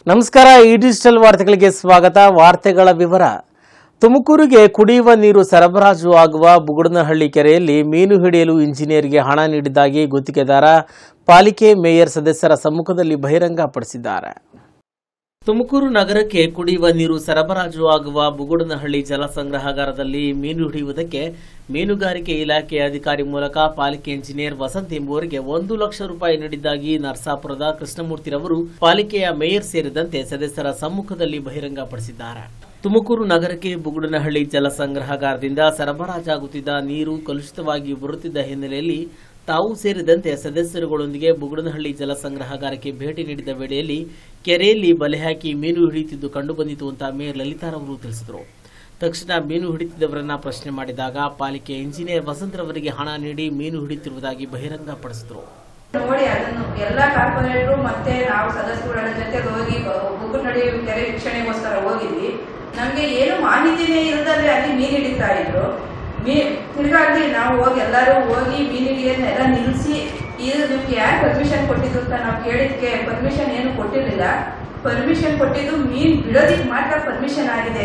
ನಮಸ್ಕಾರ ಈ ಡಿಜಿಟಲ್ ವಾರ್ತೆಗಳಿಗೆ ಸ್ವಾಗತ ವಾರ್ತೆಗಳ ವಿವರ ತುಮಕೂರಿಗೆ ಕುಡಿಯುವ ನೀರು ಸರಬರಾಜು ಆಗುವ ಬುಗುಡನಹಳ್ಳಿ ಕೆರೆಯಲ್ಲಿ ಮೀನು ಹಿಡಿಯಲು ಇಂಜಿನಿಯರ್ಗೆ ಹಣ ನೀಡಿದ್ದಾಗಿ ಗುತ್ತಿಗೆದಾರ ಪಾಲಿಕೆ ಮೇಯರ್ ಸದಸ್ಯರ ಸಮ್ಮುಖದಲ್ಲಿ ಬಹಿರಂಗಪಡಿಸಿದ್ದಾರೆ ತುಮಕೂರು ನಗರಕ್ಕೆ ಕುಡಿಯುವ ನೀರು ಸರಬರಾಜು ಆಗುವ ಬುಗುಡನಹಳ್ಳಿ ಜಲಸಂಗ್ರಹಾಗಾರದಲ್ಲಿ ಮೀನು ಹಿಡಿಯುವುದಕ್ಕೆ ಮೀನುಗಾರಿಕೆ ಇಲಾಖೆ ಅಧಿಕಾರಿ ಮೂಲಕ ಪಾಲಿಕೆ ಇಂಜಿನಿಯರ್ ವಸಂತ್ ಎಂಬುವರಿಗೆ ಒಂದು ಲಕ್ಷ ರೂಪಾಯಿ ನೀಡಿದ್ದಾಗಿ ನರಸಾಪುರದ ಕೃಷ್ಣಮೂರ್ತಿರವರು ಪಾಲಿಕೆಯ ಮೇಯರ್ ಸೇರಿದಂತೆ ಸದಸ್ಯರ ಸಮ್ಮುಖದಲ್ಲಿ ಬಹಿರಂಗಪಡಿಸಿದ್ದಾರೆ ತುಮಕೂರು ನಗರಕ್ಕೆ ಬುಗುಡನಹಳ್ಳಿ ಜಲಸಂಗ್ರಹಾಗಾರದಿಂದ ಸರಬರಾಜಾಗುತ್ತಿದ್ದ ನೀರು ಕಲುಷಿತವಾಗಿ ಬರುತ್ತಿದ್ದ ಹಿನ್ನೆಲೆಯಲ್ಲಿ ತಾವು ಸೇರಿದಂತೆ ಸದಸ್ಯರುಗಳೊಂದಿಗೆ ಬುಗುಡನಹಳ್ಳಿ ಜಲಸಂಗ್ರಹಾಗಾರಕ್ಕೆ ಭೇಟಿ ನೀಡಿದ ವೇಳೆಯಲ್ಲಿ ಕೆರೆಯಲ್ಲಿ ಬಲೆ ಹಾಕಿ ಮೀನು ಹಿಡಿಯುತ್ತಿದ್ದು ಕಂಡುಬಂದಿತು ಅಂತ ಮೇಯರ್ ಲಲಿತಾರವರು ತಿಳಿಸಿದರು ತಕ್ಷಣ ಮೀನು ಹಿಡಿತಿದ್ದವರನ್ನ ಪ್ರಶ್ನೆ ಮಾಡಿದಾಗ ಪಾಲಿಕೆ ಇಂಜಿನಿಯರ್ ವಸಂತರವರಿಗೆ ಹಣ ನೀಡಿ ಮೀನು ಹಿಡಿಯುತ್ತಿರುವುದಾಗಿ ಬಹಿರಂಗಪಡಿಸಿದರು ನೋಡಿ ಅದನ್ನು ಎಲ್ಲ ಕಾರ್ಪೊರೇಟರು ಮತ್ತೆ ನಾವು ಸದಸ್ಯರುಗಳ ಜೊತೆ ಹೋಗಿ ಬುಕ್ಕುನಡಿ ಕೆರೆ ವೀಕ್ಷಣೆಗೋಸ್ಕರ ಹೋಗಿದ್ವಿ ನಮ್ಗೆ ಏನು ಮಾಹಿತಿನೇ ಇಲ್ಲದಲ್ಲೇ ಅಲ್ಲಿ ಮೀನ್ ಹಿಡಿತಾ ಇದ್ರು ಮೀ ತಿರ್ಗಾ ಅಲ್ಲಿ ನಾವು ಹೋಗಿ ಎಲ್ಲರೂ ಹೋಗಿ ಮೀನ್ ಹಿಡಿಯೋದನ್ನೆಲ್ಲ ನಿಲ್ಲಿಸಿ ಇದು ನಿಮ್ಗೆ ಯಾರು ಪರ್ಮಿಷನ್ ಕೊಟ್ಟಿದ್ದು ಅಂತ ನಾವು ಕೇಳಿದ್ಕೆ ಪರ್ಮಿಷನ್ ಏನು ಕೊಟ್ಟಿರಲಿಲ್ಲ ಪರ್ಮಿಷನ್ ಕೊಟ್ಟಿದ್ದು ಮೀನ್ ಬಿಡೋದಿಕ್ ಮಾತ್ರ ಪರ್ಮಿಷನ್ ಆಗಿದೆ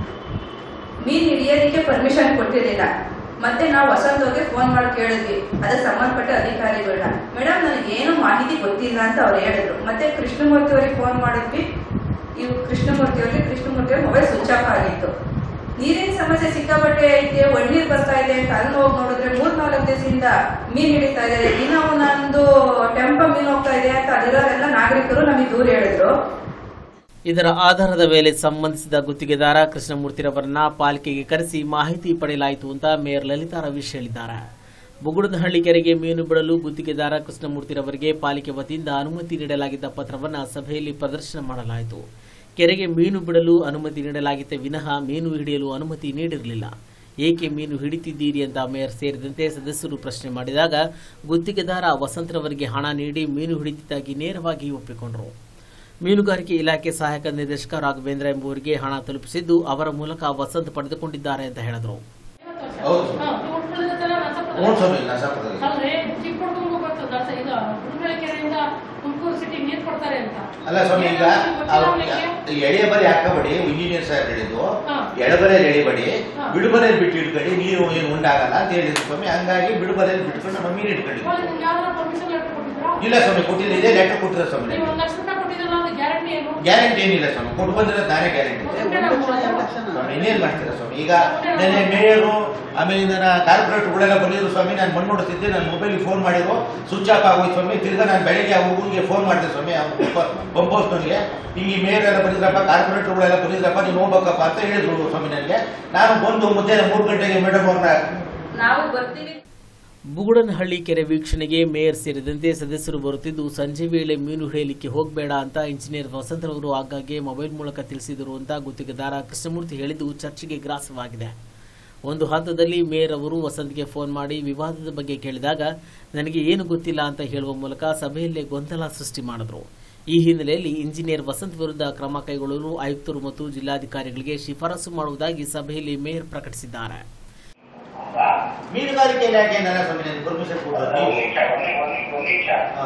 ಮೀನ್ ಹಿಡಿಯೋದಕ್ಕೆ ಪರ್ಮಿಷನ್ ಕೊಟ್ಟಿರಲಿಲ್ಲ ಮತ್ತೆ ನಾವು ವಸಂತವ್ರಿಗೆ ಫೋನ್ ಮಾಡಿ ಕೇಳಿದ್ವಿ ಅದಕ್ಕೆ ಸಂಬಂಧಪಟ್ಟ ಅಧಿಕಾರಿಗಳನ್ನ ಮೇಡಮ್ ನನಗೆ ಏನು ಮಾಹಿತಿ ಗೊತ್ತಿಲ್ಲ ಅಂತ ಅವ್ರು ಹೇಳಿದ್ರು ಮತ್ತೆ ಕೃಷ್ಣಮೂರ್ತಿ ಅವರಿಗೆ ಫೋನ್ ಮಾಡಿದ್ವಿ ಇವು ಕೃಷ್ಣಮೂರ್ತಿ ಅವರಿಗೆ ಕೃಷ್ಣಮೂರ್ತಿ ಅವ್ರ ಮೊಬೈಲ್ ಸ್ವಿಚ್ ಆಫ್ ಆಗಿತ್ತು ನೀರಿನ ಸಮಸ್ಯೆ ಸಿಕ್ಕಾಪಟ್ಟೆ ಐತೆ ಒಳ್ನೀರ್ ಬರ್ತಾ ಇದೆ ಅಂತ ಅಲ್ಲಿ ಹೋಗಿ ನೋಡಿದ್ರೆ ಮೂರ್ ನಾಲ್ಕು ದಿವಸದಿಂದ ಮೀನ್ ಹಿಡಿತಾ ಇದ್ದಾರೆ ದಿನ ಒಂದೊಂದು ಟೆಂಪ ಮೀನ್ ಹೋಗ್ತಾ ಇದೆ ಅಂತ ಅಲ್ಲಿರೋರೆಲ್ಲ ನಾಗರಿಕರು ನಮಗೆ ದೂರ ಹೇಳಿದ್ರು ಇದರ ಆಧಾರದ ಮೇಲೆ ಸಂಬಂಧಿಸಿದ ಗುತ್ತಿಗೆದಾರ ಕೃಷ್ಣಮೂರ್ತಿರವರನ್ನ ಪಾಲಿಕೆಗೆ ಕರೆಸಿ ಮಾಹಿತಿ ಪಡೆಯಲಾಯಿತು ಅಂತ ಮೇಯರ್ ಲಲಿತಾ ರವೀಶ್ ಹೇಳಿದ್ದಾರೆ ಬುಗುಡನಹಳ್ಳಿ ಕೆರೆಗೆ ಮೀನು ಬಿಡಲು ಗುತ್ತಿಗೆದಾರ ಕೃಷ್ಣಮೂರ್ತಿರವರಿಗೆ ಪಾಲಿಕೆ ವತಿಯಿಂದ ಅನುಮತಿ ನೀಡಲಾಗಿದ್ದ ಪತ್ರವನ್ನು ಸಭೆಯಲ್ಲಿ ಪ್ರದರ್ಶನ ಮಾಡಲಾಯಿತು ಕೆರೆಗೆ ಮೀನು ಬಿಡಲು ಅನುಮತಿ ನೀಡಲಾಗಿತ್ತೆ ವಿನಃ ಮೀನು ಹಿಡಿಯಲು ಅನುಮತಿ ನೀಡಿರಲಿಲ್ಲ ಏಕೆ ಮೀನು ಹಿಡಿತಿದ್ದೀರಿ ಅಂತ ಮೇಯರ್ ಸೇರಿದಂತೆ ಸದಸ್ಯರು ಪ್ರಶ್ನೆ ಮಾಡಿದಾಗ ಗುತ್ತಿಗೆದಾರ ವಸಂತರವರಿಗೆ ಹಣ ನೀಡಿ ಮೀನು ಹಿಡಿದಿದ್ದಾಗಿ ನೇರವಾಗಿ ಒಪ್ಪಿಕೊಂಡರು ಮೀನುಗಾರಿಕೆ ಇಲಾಖೆ ಸಹಾಯಕ ನಿರ್ದೇಶಕ ರಾಘವೇಂದ್ರ ಎಂಬುವರಿಗೆ ಹಣ ತಲುಪಿಸಿದ್ದು ಅವರ ಮೂಲಕ ವಸಂತ್ ಪಡೆದುಕೊಂಡಿದ್ದಾರೆ ಅಂತ ಹೇಳಿದರು ಹೌದು ಹಾ, ನೀವು ಉಳ್ಕೊಳ್ಳೋದಕ್ಕೆಲ್ಲ ನರಸಾಪುರ. ಹ್ಞೂ ಸ್ವಾಮಿ ನರಸಾಪುರದಲ್ಲಿ ಅಲ್ರಿ ಚಿಕ್ಕ ಹುಡುಗಂಗೂ ಗೊತ್ತು ನರಸ ಇದು ಉಡುಪಿ ಕೆರೆಯಿಂದ ತುಮಕೂರು ಸಿಟಿ ನೀರು ಕೊಡ್ತಾರೆ ಅಂತ ಅಲ್ಲ ಸ್ವಾಮಿ ಈಗ ಗೊತ್ತಿಲ್ಲ ಅವ್ನಿಗೆ? ಎಳೆಬರಿ ಹಾಕಬೇಡಿ ಇಂಜಿನಿಯರ್ ಸಾಹೇಬ್ ಹೇಳಿದ್ದು ಹಾ. ಎಡಬರೆಯಲ್ಲಿ ಎಳಿಬೇಡಿ ಹಾ. ಬಿಡುಬರೆಯಲ್ಲಿ ಬಿಟ್ಟು ಇಟ್ಕೊಳ್ಳಿ ನೀರು ಏನು ಉಂಡಾಗಲ್ಲ ಅಂತ ಹೇಳಿದ್ರು ಸ್ವಾಮಿ ಹಂಗಾಗಿ ಬಿಡುಬರೆಯಲ್ಲಿ ಬಿಟ್ಕೊಂಡು ನಮ್ಮ ಮೀನು ಇಟ್ಕೊಳ್ಳಿ ಇವಾಗ ನಿಮ್ಗೆ ಯಾವ್ದಾರ permission letter ಕೊಟ್ಟಿದ್ರಾ? ಇಲ್ಲ ಸ್ವಾಮಿ ಕೊಟ್ಟಿಲ್ಲ ಇದೇ ಲೆಟರ್ ಕೊಟ್ಟಿರೋ ಸ್ವಾಮಿ ನೀವು ಒಂದು ಲಕ್ಷ ರೂಪಾಯಿ ಕೊಟ್ಟಿದ್ರಲ್ಲ ಅದು ಗ್ಯಾರಂಟಿ ಏನು ಗ್ಯಾರಂಟಿ ಏನಿಲ್ಲ ಸ್ವಾಮಿ ಕೊಟ್ಟು ಬಂದಿರೋದು ನಾನೇ ಗ್ಯಾರಂಟಿ ಮತ್ತೆ ನಾವು ಕೊಡೋದು. ಸ್ವಾಮಿ ಇನ್ನೇನ್ ಮಾಡ್ತೀರಾ ಸ್ವಾಮಿ ಈಗ ನೆನೆ ಮೇಯರು ಆಮೇಲೆ ಕಾರ್ಪೊರೇಟರ್ಗಳೆಲ್ಲ ಬಂದಿದ್ರು ಸ್ವಾಮಿ ನಾನು ಮಣ್ಣು ನೋಡ್ತಿದ್ದೆ ನನ್ನ ಮೊಬೈಲ್ ಫೋನ್ ಮಾಡಿದ್ರು ಸ್ವಿಚ್ ಆಫ್ ಆಗೋಯ್ತು ಸ್ವಾಮಿ ತಿರ್ಗಾ ನಾನು ಬೆಳಗ್ಗೆ ಆ ಹುಡುಗನಿಗೆ ಫೋನ್ ಮಾಡಿದೆ ಸ್ವಾಮಿ ಬಂಬೋಸ್ನವ್ರಿಗೆ ಹಿಂಗೆ ಮೇಯರ್ ಎಲ್ಲ ಬಂದಿದ್ರಪ್ಪ ಕಾರ್ಪೊರೇಟರ್ಗಳೆಲ್ಲ ಬಂದಿದ್ರಪ್ಪ ನೀವು ಹೋಗ್ಬೇಕಪ್ಪ ಅಂತ ಹೇಳಿದ್ರು ಸ್ವಾಮಿ ನನಗೆ ನಾನು ಬಂದು ಮಧ್ಯಾಹ್ನ ಮೂರು ಗಂಟೆಗೆ ಮೇಡಮ್ ಅವ್ರನ್ನ ನಾವು ಬರ್ತೀವಿ ಬುಗುಡನಹಳ್ಳಿ ಕೆರೆ ವೀಕ್ಷಣೆಗೆ ಮೇಯರ್ ಸೇರಿದಂತೆ ಸದಸ್ಯರು ಬರುತ್ತಿದ್ದು ಸಂಜೆ ವೇಳೆ ಮೀನು ಹಿಡಿಯಲಿಕ್ಕೆ ಹೋಗಬೇಡ ಅಂತ ಇಂಜಿನಿಯರ್ ವಸಂತರವರು ಆಗಾಗ್ಗೆ ಮೊಬೈಲ್ ಮೂಲಕ ತಿಳಿಸಿದರು ಅಂತ ಗುತ್ತಿಗೆದಾರ ಕೃಷ್ಣಮೂರ್ತಿ ಹೇಳಿದ್ದು ಚರ್ಚೆಗೆ ಗ್ರಾಸವಾಗಿದೆ ಒಂದು ಹಂತದಲ್ಲಿ ಮೇಯರ್ ಅವರು ವಸಂತ್ಗೆ ಫೋನ್ ಮಾಡಿ ವಿವಾದದ ಬಗ್ಗೆ ಕೇಳಿದಾಗ ನನಗೆ ಏನು ಗೊತ್ತಿಲ್ಲ ಅಂತ ಹೇಳುವ ಮೂಲಕ ಸಭೆಯಲ್ಲೇ ಗೊಂದಲ ಸೃಷ್ಟಿ ಮಾಡಿದ್ರು ಈ ಹಿನ್ನೆಲೆಯಲ್ಲಿ ಇಂಜಿನಿಯರ್ ವಸಂತ್ ವಿರುದ್ಧ ಕ್ರಮ ಕೈಗೊಳ್ಳಲು ಆಯುಕ್ತರು ಮತ್ತು ಜಿಲ್ಲಾಧಿಕಾರಿಗಳಿಗೆ ಶಿಫಾರಸು ಮಾಡುವುದಾಗಿ ಸಭೆಯಲ್ಲಿ ಮೇಯರ್ ಪ್ರಕಟಿಸಿದ್ದಾರೆ ಮೀನುಗಾರಿಕೆ ಇಲಾಖೆ ನನ್ನ ಸ್ವಾಮಿ ನನಗೆ ಪರ್ಮಿಷನ್ ಕೊಟ್ಟರು ನೀವು ಹಾ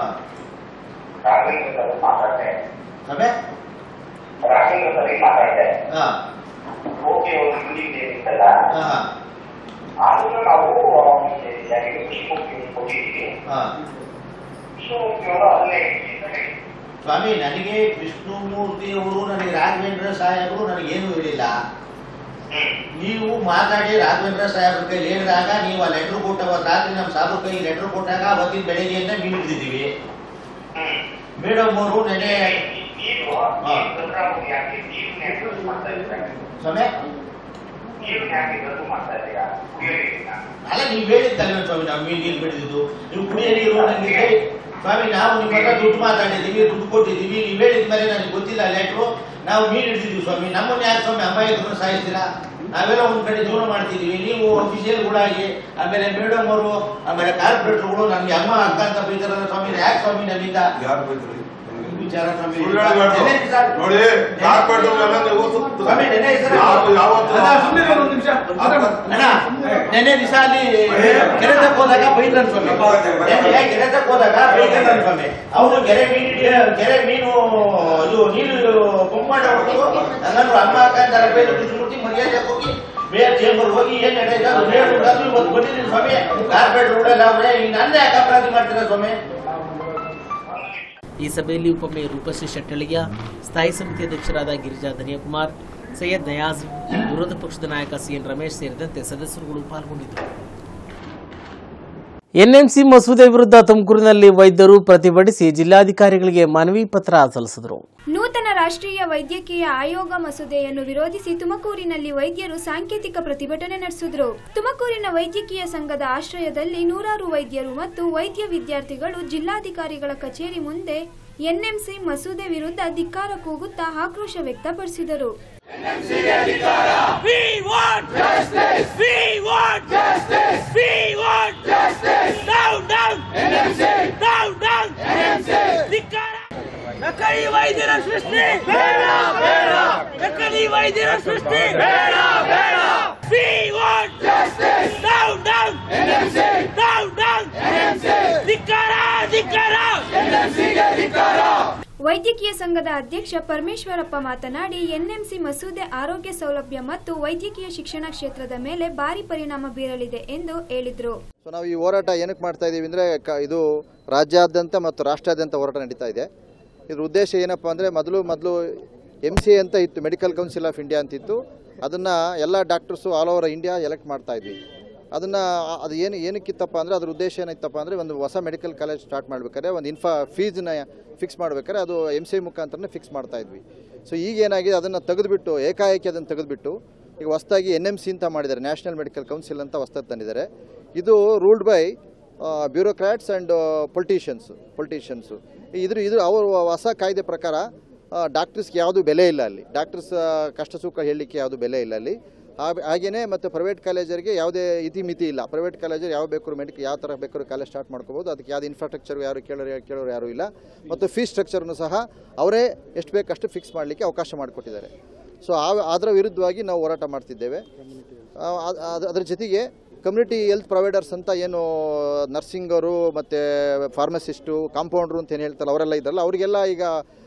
ಮಾತಾಡ್ದೆ ಸಮಯ ರಾಘವೇಂದ್ರ ಸರಿ ಮಾತಾಡ್ದೆ ಹಾ ಓಕೆ ಒಂದು ಯೂನಿಟ್ ಏನಿತ್ತಲ್ಲ ಹಾ ಹಾ ಆದ್ರೂ ನಾವು ಯಾರಿಗೆ ಕೃಷ್ಣಮೂರ್ತಿ ಕೊಟ್ಟಿದ್ದೀವಿ ಹಾ ಕೃಷ್ಣಮೂರ್ತಿ ಅವರು ಅದನ್ನೇ ಹೇಳಿದ್ದಾರೆ. ಸ್ವಾಮಿ ನನಗೆ ವಿಷ್ಣುಮೂರ್ತಿ ಅವರು ನನಗೆ ರಾಘವೇಂದ್ರ ಸಾಹೇಬರು ನನಗೇನು ಹೇಳಿಲ್ಲ ಹ್ಮ್ ನೀವು ಮಾತಾಡಿ ರಾಘವೇಂದ್ರ ಸಾಹೇಬ್ರ ಕೈಲಿ ಹೇಳಿದಾಗ ನೀವು ಆ ಲೆಟರ್ ಕೊಟ್ಟ ರಾತ್ರಿ ನಮ್ಮ ಸಾಬ್ರ ಕೈ ಲೆಟರ್ ಕೊಟ್ಟಾಗ ಅವತ್ತಿನ ಬೆಳಗ್ಗೆಯಿಂದ ಮೀನು ಹಿಡಿದಿದ್ದೀವಿ ಹ್ಮ್ ಮೇಡಮ್ ಅವರು ನೆನೆ ನೀವು ಹಾ. ಭದ್ರಾವತಿ ಯಾಕೆ ನೀರನ್ನ ಯಾಕೆ ರದ್ದು ಮಾಡ್ತಾ ಇದ್ದೀರಾ ಸಮಯ ನೀರನ್ನ ಯಾಕೆ ರದ್ದು ಮಾಡ್ತಾ ಇದ್ದೀರಾ ಕುಡಿಯೋ ನೀರನ್ನ ಅಲ್ಲ ನೀವು ಹೇಳಿದ್ದಲ್ಲ ಸ್ವಾಮಿ ನಾವು ಮೀನು ನೀರು ಬಿಡಿದಿದ್ದು ನೀವು ಕುಡಿಯೋ ನೀರು ನನಗೆ ಹೇಳಿ ಸ್ವಾಮಿ ನಾವು ನಿಮ್ಮ ಹತ್ರ ದುಡ್ಡು ಮಾತಾಡಿದ್ದೀವಿ ದುಡ್ಡು ಕೊಟ್ಟಿದ್ದೀವಿ ನೀವು ಹೇಳಿದ ಮೇಲೆ ನನಗೆ ಗೊತ್ತಿಲ್ಲ ಲೆಟ್ರು ನಾವು ಮೀನು ಹಿಡಿದಿದ್ದೀವಿ ಸ್ವಾಮಿ ನಮ್ಮನ್ನ ಯಾಕೆ ಸ್ವಾಮಿ ಅಮಾಯಕರನ್ನು ಸಾಯಿಸ್ತೀರಾ ನಾವೆಲ್ಲ ಒಂದ್ ಕಡೆ ಜೀವನ ಮಾಡ್ತಿದ್ದೀವಿ ನೀವು ಅಫಿಷಿಯಲ್ ಕೂಡ ಆಗಿ ಆಮೇಲೆ ಮೇಡಮ್ ಅವರು ಆಮೇಲೆ ಕಾರ್ಪೊರೇಟರ್ಗಳು ನಮ್ಗೆ ಅಮ್ಮ ಅಕ್ಕ ಅಂತ ಬೈತಾರಲ್ಲ ಸ್ವಾಮಿ ಯಾಕೆ ಸ್ವಾಮಿ ನಮ್ಮಿಂದ ಯಾರು ಬೈದ್ರಿ ವಿಚಾರ ಸ್ವಾಮಿ ಸುಳ್ಳು ಹೇಳ್ಬೇಡ್ರು. ನೆನ್ನೆ ದಿವ್ಸ- ನೋಡಿ ಕಾರ್ಪೊರೇಟರ್ ಎಲ್ಲ ನೀವು ಸುತ್ತ- ಸ್ವಾಮಿ, ನೆನ್ನೆ ದಿವ್ಸ- ಯಾವ್ದು ಯಾವತ್ತು ಅಣ್ಣ, ಸುಮ್ನಿರು ಒಂದು ನಿಮಿಷ. ಅಣ್ಣ, ನೆನ್ನೆ ದಿವಸ ಅಲ್ಲಿ ಕೆರೆ ತಕ್ಕ ಹೋದಾಗ ಬೈದ್ರನ್ ಸ್ವಾಮಿ ನೆನ್ನೆ ಕೆರೆ ತಕ್ಕ ಹೋದಾಗ ಬೈದ್ರನ್ ಸ್ವಾಮಿ ಅವರು ಕೆರೆ ಮೀನು ಹಿಡಿಯ- ಕೆರೆ ಮೀನು ಇದು ನೀನು ಕೊಂಬಾಡ ಹೊಟ್ಟು ನನ್ನನ್ನು ಅಮ್ಮ ಅಕ್ಕ ಅಂತಾರ ಬೇರೆ ಕೃಷ್ಣಮೂರ್ತಿ ಮರ್ಯಾದೆ ಹೋಗಿ ಬೇರೆ ಚೇಂಬರ್ ಹೋಗಿ ಏನ್ ನಡೆಯುತ್ತೆ ಅದು ಹೇಳ್ಬಿಟ್ಟು ಅದು ಇವತ್ತು ಬಂದಿದ್ದೀನಿ ಸ್ವಾಮಿ ಕಾರ್ಪೊರೇಟ್ ರೋಡಲ್ಲಿ ಅವ್ರೆ ಈಗ ನನ್ನೇ ಯಾಕೆ ಅಪರಾಧಿ ಮಾಡ್ತೀರಾ ಸ್ವಾಮಿ ಈ ಸಭೆಯಲ್ಲಿ ಉಪಮೇಯರ್ ರೂಪಶ್ರೀ ಶೆಟ್ಟಳಿಯ ಸ್ಥಾಯಿ ಸಮಿತಿ ಅಧ್ಯಕ್ಷರಾದ ಗಿರಿಜಾ ಧನಿಯಕುಮಾರ್ ಸೈಯದ್ ನಯಾಜ್ ವಿರೋಧ ಪಕ್ಷದ ನಾಯಕ ಸಿಎನ್ ರಮೇಶ್ ಸೇರಿದಂತೆ ಸದಸ್ಯರುಗಳು ಪಾಲ್ಗೊಂಡಿದ್ದರು ಎನ್ಎಂಸಿ ಮಸೂದೆ ವಿರುದ್ಧ ತುಮಕೂರಿನಲ್ಲಿ ವೈದ್ಯರು ಪ್ರತಿಭಟಿಸಿ ಜಿಲ್ಲಾಧಿಕಾರಿಗಳಿಗೆ ಮನವಿ ಪತ್ರ ಸಲ್ಲಿಸಿದರು ನೂತನ ರಾಷ್ಟ್ರೀಯ ವೈದ್ಯಕೀಯ ಆಯೋಗ ಮಸೂದೆಯನ್ನು ವಿರೋಧಿಸಿ ತುಮಕೂರಿನಲ್ಲಿ ವೈದ್ಯರು ಸಾಂಕೇತಿಕ ಪ್ರತಿಭಟನೆ ನಡೆಸಿದರು ತುಮಕೂರಿನ ವೈದ್ಯಕೀಯ ಸಂಘದ ಆಶ್ರಯದಲ್ಲಿ ನೂರಾರು ವೈದ್ಯರು ಮತ್ತು ವೈದ್ಯ ವಿದ್ಯಾರ್ಥಿಗಳು ಜಿಲ್ಲಾಧಿಕಾರಿಗಳ ಕಚೇರಿ ಮುಂದೆ ಎನ್ಎಂಸಿ ಮಸೂದೆ ವಿರುದ್ಧ ಧಿಕ್ಕಾರ ಕೂಗುತ್ತಾ ಆಕ್ರೋಶ ವ್ಯಕ್ತಪಡಿಸಿದರು ನಕಲಿ ವೈದ್ಯರ ಸೃಷ್ಟಿ ಬೇಡ ಬೇಡ ನಕಲಿ ವೈದ್ಯರ ಸೃಷ್ಟಿ ಬೇಡ ಬೇಡ we want justice down down NMC down down NMC ಧಿಕ್ಕಾರ ಧಿಕ್ಕಾರ ಎನ್ಎಂಸಿಗೆ ಧಿಕ್ಕಾರ ವೈದ್ಯಕೀಯ ಸಂಘದ ಅಧ್ಯಕ್ಷ ಪರಮೇಶ್ವರಪ್ಪ ಮಾತನಾಡಿ ಎನ್ಎಂಸಿ ಮಸೂದೆ ಆರೋಗ್ಯ ಸೌಲಭ್ಯ ಮತ್ತು ವೈದ್ಯಕೀಯ ಶಿಕ್ಷಣ ಕ್ಷೇತ್ರದ ಮೇಲೆ ಭಾರಿ ಪರಿಣಾಮ ಬೀರಲಿದೆ ಎಂದು ಹೇಳಿದರು ಸೊ ನಾವು ಈ ಹೋರಾಟ ಏನಕ್ಕೆ ಮಾಡ್ತಾ ಇದ್ದೀವಿ ಅಂದರೆ ಕ ಇದು ರಾಜ್ಯಾದ್ಯಂತ ಮತ್ತು ರಾಷ್ಟ್ರಾದ್ಯಂತ ಹೋರಾಟ ನಡೀತಾ ಇದೆ ಇದ್ರ ಉದ್ದೇಶ ಏನಪ್ಪ ಅಂದರೆ ಮೊದಲು ಮೊದಲು ಎಮ್ ಸಿ ಅಂತ ಇತ್ತು ಮೆಡಿಕಲ್ ಕೌನ್ಸಿಲ್ ಆಫ್ ಇಂಡಿಯಾ ಅಂತಿತ್ತು ಅದನ್ನು ಎಲ್ಲ doctors all over India elect ಮಾಡ್ತಾ ಇದ್ವಿ ಅದನ್ನು ಅದು ಏನು ಏನಕ್ಕಿತ್ತಪ್ಪ ಅಂದರೆ ಅದ್ರ ಉದ್ದೇಶ ಏನಿತ್ತಪ್ಪ ಅಂದರೆ ಒಂದು ಹೊಸ ಮೆಡಿಕಲ್ ಕಾಲೇಜ್ ಸ್ಟಾರ್ಟ್ ಮಾಡ್ಬೇಕಾದ್ರೆ ಒಂದು ಇನ್ಫಾ ಫೀಸ್ನ ಫಿಕ್ಸ್ ಮಾಡ್ಬೇಕಾದ್ರೆ ಅದು ಎಮ್ ಸಿ ಮುಖಾಂತರನೇ ಫಿಕ್ಸ್ ಮಾಡ್ತಾ ಇದ್ವಿ ಸೊ ಈಗ ಏನಾಗಿದೆ ಅದನ್ನು ತೆಗೆದುಬಿಟ್ಟು ಏಕಾಏಕಿ ಅದನ್ನು ತೆಗೆದುಬಿಟ್ಟು ಈಗ ಹೊಸದಾಗಿ ಎನ್ ಎಮ್ ಸಿ ಅಂತ ಮಾಡಿದ್ದಾರೆ ನ್ಯಾಷನಲ್ ಮೆಡಿಕಲ್ ಕೌನ್ಸಿಲ್ ಅಂತ ಹೊಸದಾಗಿ ತಂದಿದ್ದಾರೆ ಇದು ruled by bureaucrats and politicians politicians ಇದ್ರ ಇದು ಅವರು ಹೊಸ ಕಾಯ್ದೆ ಪ್ರಕಾರ ಡಾಕ್ಟರ್ಸ್ಗೆ ಯಾವುದು ಬೆಲೆ ಇಲ್ಲ ಅಲ್ಲಿ ಡಾಕ್ಟರ್ಸ್ ಕಷ್ಟ ಸುಖ ಹೇಳಲಿಕ್ಕೆ ಯಾವುದು ಬೆಲೆ ಇಲ್ಲ ಅಲ್ಲಿ ಹಾಗೆ- ಹಾಗೇನೇ ಮತ್ತು ಪ್ರೈವೇಟ್ ಕಾಲೇಜರಿಗೆ ಯಾವುದೇ ಇತಿಮಿತಿ ಇಲ್ಲ ಪ್ರೈವೇಟ್ ಕಾಲೇಜರ್ ಯಾವ ಬೇಕಾದ್ರೂ ಮೆಡಿಕಲ್ ಯಾವ ಥರ ಬೇಕಾದ್ರೂ ಕಾಲೇಜ್ ಸ್ಟಾರ್ಟ್ ಮಾಡ್ಕೋಬೋದು ಅದಕ್ಕೆ ಯಾವ್ದು ಇನ್ಫ್ರಾಸ್ಟ್ರಕ್ಚರ್ ಯಾರು ಕೇಳೋರು ಕೇಳೋರು ಯಾರೂ ಇಲ್ಲ ಮತ್ತು ಫೀಸ್ ಸ್ಟ್ರಕ್ಚರ್ನು ಸಹ ಅವರೇ ಎಷ್ಟು ಬೇಕಷ್ಟು ಫಿಕ್ಸ್ ಮಾಡಲಿಕ್ಕೆ ಅವಕಾಶ ಮಾಡಿಕೊಟ್ಟಿದ್ದಾರೆ ಸೊ ಆ ಅದರ ವಿರುದ್ಧವಾಗಿ ನಾವು ಹೋರಾಟ ಮಾಡ್ತಿದ್ದೇವೆ ಆ, ಅದ್- ಅದ್- ಅದರ ಜೊತೆಗೆ ಕಮ್ಯುನಿಟಿ ಹೆಲ್ತ್ ಪ್ರೊವೈಡರ್ಸ್ ಅಂತ ಏನು ನರ್ಸಿಂಗರು ಮತ್ತು ಫಾರ್ಮಸಿಸ್ಟು ಕಾಂಪೌಂಡ್ರು ಅಂತ ಏನು ಹೇಳ್ತಾರೆ ಅವರೆಲ್ಲ ಇದ್ದಾರಲ್ಲ ಅವರಿಗೆಲ್ಲ ಈಗ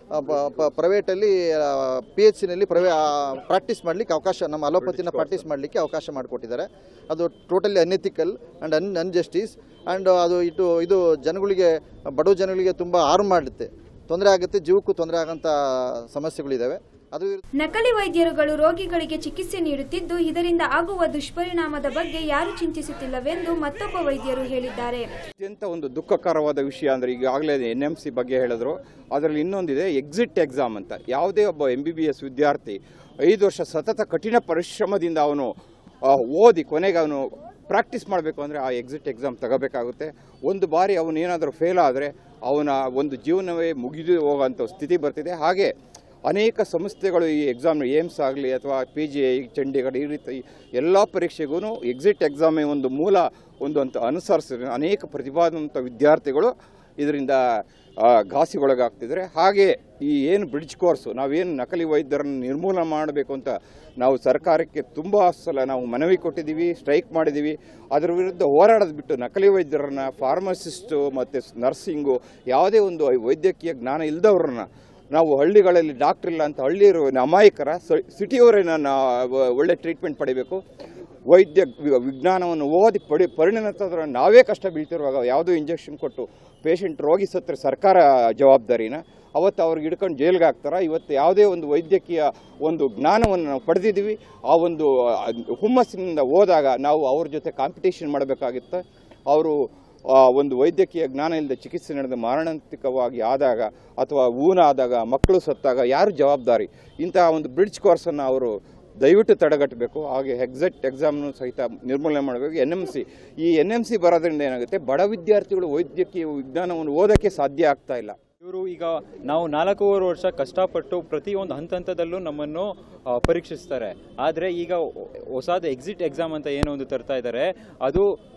ಪ್ರೈವೇಟಲ್ಲಿ ಪಿ ಎಚ್ ಸಿನಲ್ಲಿ ಪ್ರೈವೇ ಪ್ರಾಕ್ಟೀಸ್ ಮಾಡಲಿಕ್ಕೆ ಅವಕಾಶ ನಮ್ಮ ಅಲೋಪತಿನ ಪ್ರಾಕ್ಟೀಸ್ ಮಾಡಲಿಕ್ಕೆ ಅವಕಾಶ ಮಾಡಿಕೊಟ್ಟಿದ್ದಾರೆ ಅದು totally unethical and un unjustice and ಅದು ಇಟ್ಟು ಇದು ಜನಗಳಿಗೆ ಬಡವ ಜನಗಳಿಗೆ ತುಂಬ ಹಾರ್ಮ್ ಮಾಡುತ್ತೆ ತೊಂದರೆ ಆಗುತ್ತೆ ಜೀವಕ್ಕೂ ತೊಂದರೆ ಆಗೋಂಥ ಸಮಸ್ಯೆಗಳಿದ್ದಾವೆ ಅದು ವಿರುದ್ಧ ನಕಲಿ ವೈದ್ಯರುಗಳು ರೋಗಿಗಳಿಗೆ ಚಿಕಿತ್ಸೆ ನೀಡುತ್ತಿದ್ದು ಇದರಿಂದ ಆಗುವ ದುಷ್ಪರಿಣಾಮದ ಬಗ್ಗೆ ಯಾರು ಚಿಂತಿಸುತ್ತಿಲ್ಲವೆಂದು ಮತ್ತೊಬ್ಬ ವೈದ್ಯರು ಹೇಳಿದ್ದಾರೆ ಅತ್ಯಂತ ಒಂದು ದುಃಖಕರವಾದ ವಿಷಯ ಅಂದರೆ ಈಗಾಗಲೇ ಎನ್ ಎಮ್ ಸಿ ಬಗ್ಗೆ ಹೇಳಿದ್ರು ಅದರಲ್ಲಿ ಇನ್ನೊಂದಿದೆ ಎಕ್ಸಿಟ್ ಎಕ್ಸಾಮ್ ಅಂತ ಯಾವುದೇ ಒಬ್ಬ ಎಂ ಬಿ ಬಿ ಎಸ್ ವಿದ್ಯಾರ್ಥಿ ಐದು ವರ್ಷ ಸತತ ಕಠಿಣ ಪರಿಶ್ರಮದಿಂದ ಅವನು ಆ, ಓದಿ ಕೊನೆಗೆ ಅವನು ಪ್ರಾಕ್ಟೀಸ್ ಮಾಡಬೇಕು ಅಂದರೆ ಆ ಎಕ್ಸಿಟ್ ಎಕ್ಸಾಮ್ ತಗೋಬೇಕಾಗುತ್ತೆ ಒಂದು ಬಾರಿ ಅವನು ಏನಾದರೂ ಫೇಲ್ ಆದರೆ ಅವನ ಒಂದು ಜೀವನವೇ ಮುಗಿದು ಹೋಗೋಂಥ ಸ್ಥಿತಿ ಬರ್ತಿದೆ ಹಾಗೆ ಅನೇಕ ಸಂಸ್ಥೆಗಳು ಈ ಎಕ್ಸಾಮ್ ಏಮ್ಸ್ ಆಗಲಿ ಅಥವಾ ಪಿ ಜಿ ಐ ಚಂಡೀಗಢ ಈ ರೀತಿ ಎಲ್ಲ ಪರೀಕ್ಷೆಗೂ ಎಕ್ಸಿಟ್ ಎಕ್ಸಾಮೇ ಒಂದು ಮೂಲ ಒಂದು ಅಂತ ಅನುಸರಿಸಿ ಅನೇಕ ಪ್ರತಿಭಾವಂತ ವಿದ್ಯಾರ್ಥಿಗಳು ಇದರಿಂದ ಆ, ಘಾಸಿಗೊಳಗಾಗ್ತಿದ್ದಾರೆ ಹಾಗೆ ಈ ಏನು ಬ್ರಿಡ್ಜ್ ಕೋರ್ಸು ನಾವೇನು ನಕಲಿ ವೈದ್ಯರನ್ನು ನಿರ್ಮೂಲನೆ ಮಾಡಬೇಕು ಅಂತ ನಾವು ಸರ್ಕಾರಕ್ಕೆ ತುಂಬ ಸಲ ನಾವು ಮನವಿ ಕೊಟ್ಟಿದ್ದೀವಿ ಸ್ಟ್ರೈಕ್ ಮಾಡಿದ್ದೀವಿ ಅದರ ವಿರುದ್ಧ ಹೋರಾಡೋದು ಬಿಟ್ಟು ನಕಲಿ ವೈದ್ಯರನ್ನು ಫಾರ್ಮಸಿಸ್ಟು ಮತ್ತು ನರ್ಸಿಂಗು ಯಾವುದೇ ಒಂದು ವೈದ್ಯಕೀಯ ಜ್ಞಾನ ಇಲ್ಲದವ್ರನ್ನ ನಾವು ಹಳ್ಳಿಗಳಲ್ಲಿ ಡಾಕ್ಟರ್ ಇಲ್ಲ ಅಂತ ಹಳ್ಳಿ ಇರೋ ಅಮಾಯಕರ ಸಿಟಿಯವರೇ ನಾನು ಒಳ್ಳೆ ಟ್ರೀಟ್ಮೆಂಟ್ ಪಡಿಬೇಕು ವೈದ್ಯ ವಿ- ವಿಜ್ಞಾನವನ್ನು ಓದಿ ಪಡಿ ಪರಿಣಿತರ ನಾವೇ ಕಷ್ಟ ಬೀಳ್ತಿರುವಾಗ ಯಾವುದೋ ಇಂಜೆಕ್ಷನ್ ಕೊಟ್ಟು ಪೇಷಂಟ್ ರೋಗಿ ಸತ್ತರೆ ಸರ್ಕಾರ ಜವಾಬ್ದಾರಿನ ಅವತ್ತು ಅವ್ರಿಗೆ ಹಿಡ್ಕೊಂಡು ಜೈಲ್ಗೆ ಹಾಕ್ತಾರೆ ಇವತ್ತು ಯಾವುದೇ ಒಂದು ವೈದ್ಯಕೀಯ ಒಂದು ಜ್ಞಾನವನ್ನು ನಾವು ಪಡೆದಿದ್ದೀವಿ ಆ ಒಂದು ಆ, ಹುಮ್ಮಸ್ಸಿನಿಂದ ಹೋದಾಗ ನಾವು ಅವ್ರ ಜೊತೆ ಕಾಂಪಿಟೇಷನ್ ಮಾಡಬೇಕಾಗಿತ್ತು ಅವರು ಆ, ಒಂದು ವೈದ್ಯಕೀಯ ಜ್ಞಾನ ಇಲ್ಲದೆ ಚಿಕಿತ್ಸೆ ನಡೆದ ಮಾರಣಾಂತಿಕವಾಗಿ ಆದಾಗ ಅಥವಾ ಊನ ಆದಾಗ ಮಕ್ಕಳು ಸತ್ತಾಗ ಯಾರು ಜವಾಬ್ದಾರಿ ಇಂತಹ ಒಂದು ಬ್ರಿಡ್ಜ್ ಕೋರ್ಸನ್ನು ಅವರು ದಯವಿಟ್ಟು ತಡೆಗಟ್ಟಬೇಕು ಹಾಗೆ ಎಕ್ಸಾಕ್ಟ್ ಎಕ್ಸಾಮ್ನು ಸಹಿತ ನಿರ್ಮೂಲನೆ ಮಾಡಬೇಕು ಎನ್ ಎಮ್ ಸಿ ಈ ಎನ್ ಎಮ್ ಸಿ ಬರೋದ್ರಿಂದ ಏನಾಗುತ್ತೆ ಬಡ ವಿದ್ಯಾರ್ಥಿಗಳು ವೈದ್ಯಕೀಯ ವಿಜ್ಞಾನವನ್ನು ಓದೋಕ್ಕೆ ಸಾಧ್ಯ ಆಗ್ತಾ ಇಲ್ಲ ಇವರು ಈಗ ನಾವು ನಾಲ್ಕೂವರೆ ವರ್ಷ ಕಷ್ಟಪಟ್ಟು ಪ್ರತಿಯೊಂದು ಹಂತ ಹಂತದಲ್ಲೂ ನಮ್ಮನ್ನು ಆ, ಪರೀಕ್ಷಿಸ್ತಾರೆ ಆದರೆ ಈಗ ಹೊಸದು ಎಕ್ಸಿಟ್ ಎಕ್ಸಾಮ್ ಅಂತ ಏನೋ ಒಂದು ತರ್ತಾ ಇದ್ದಾರೆ ಅದು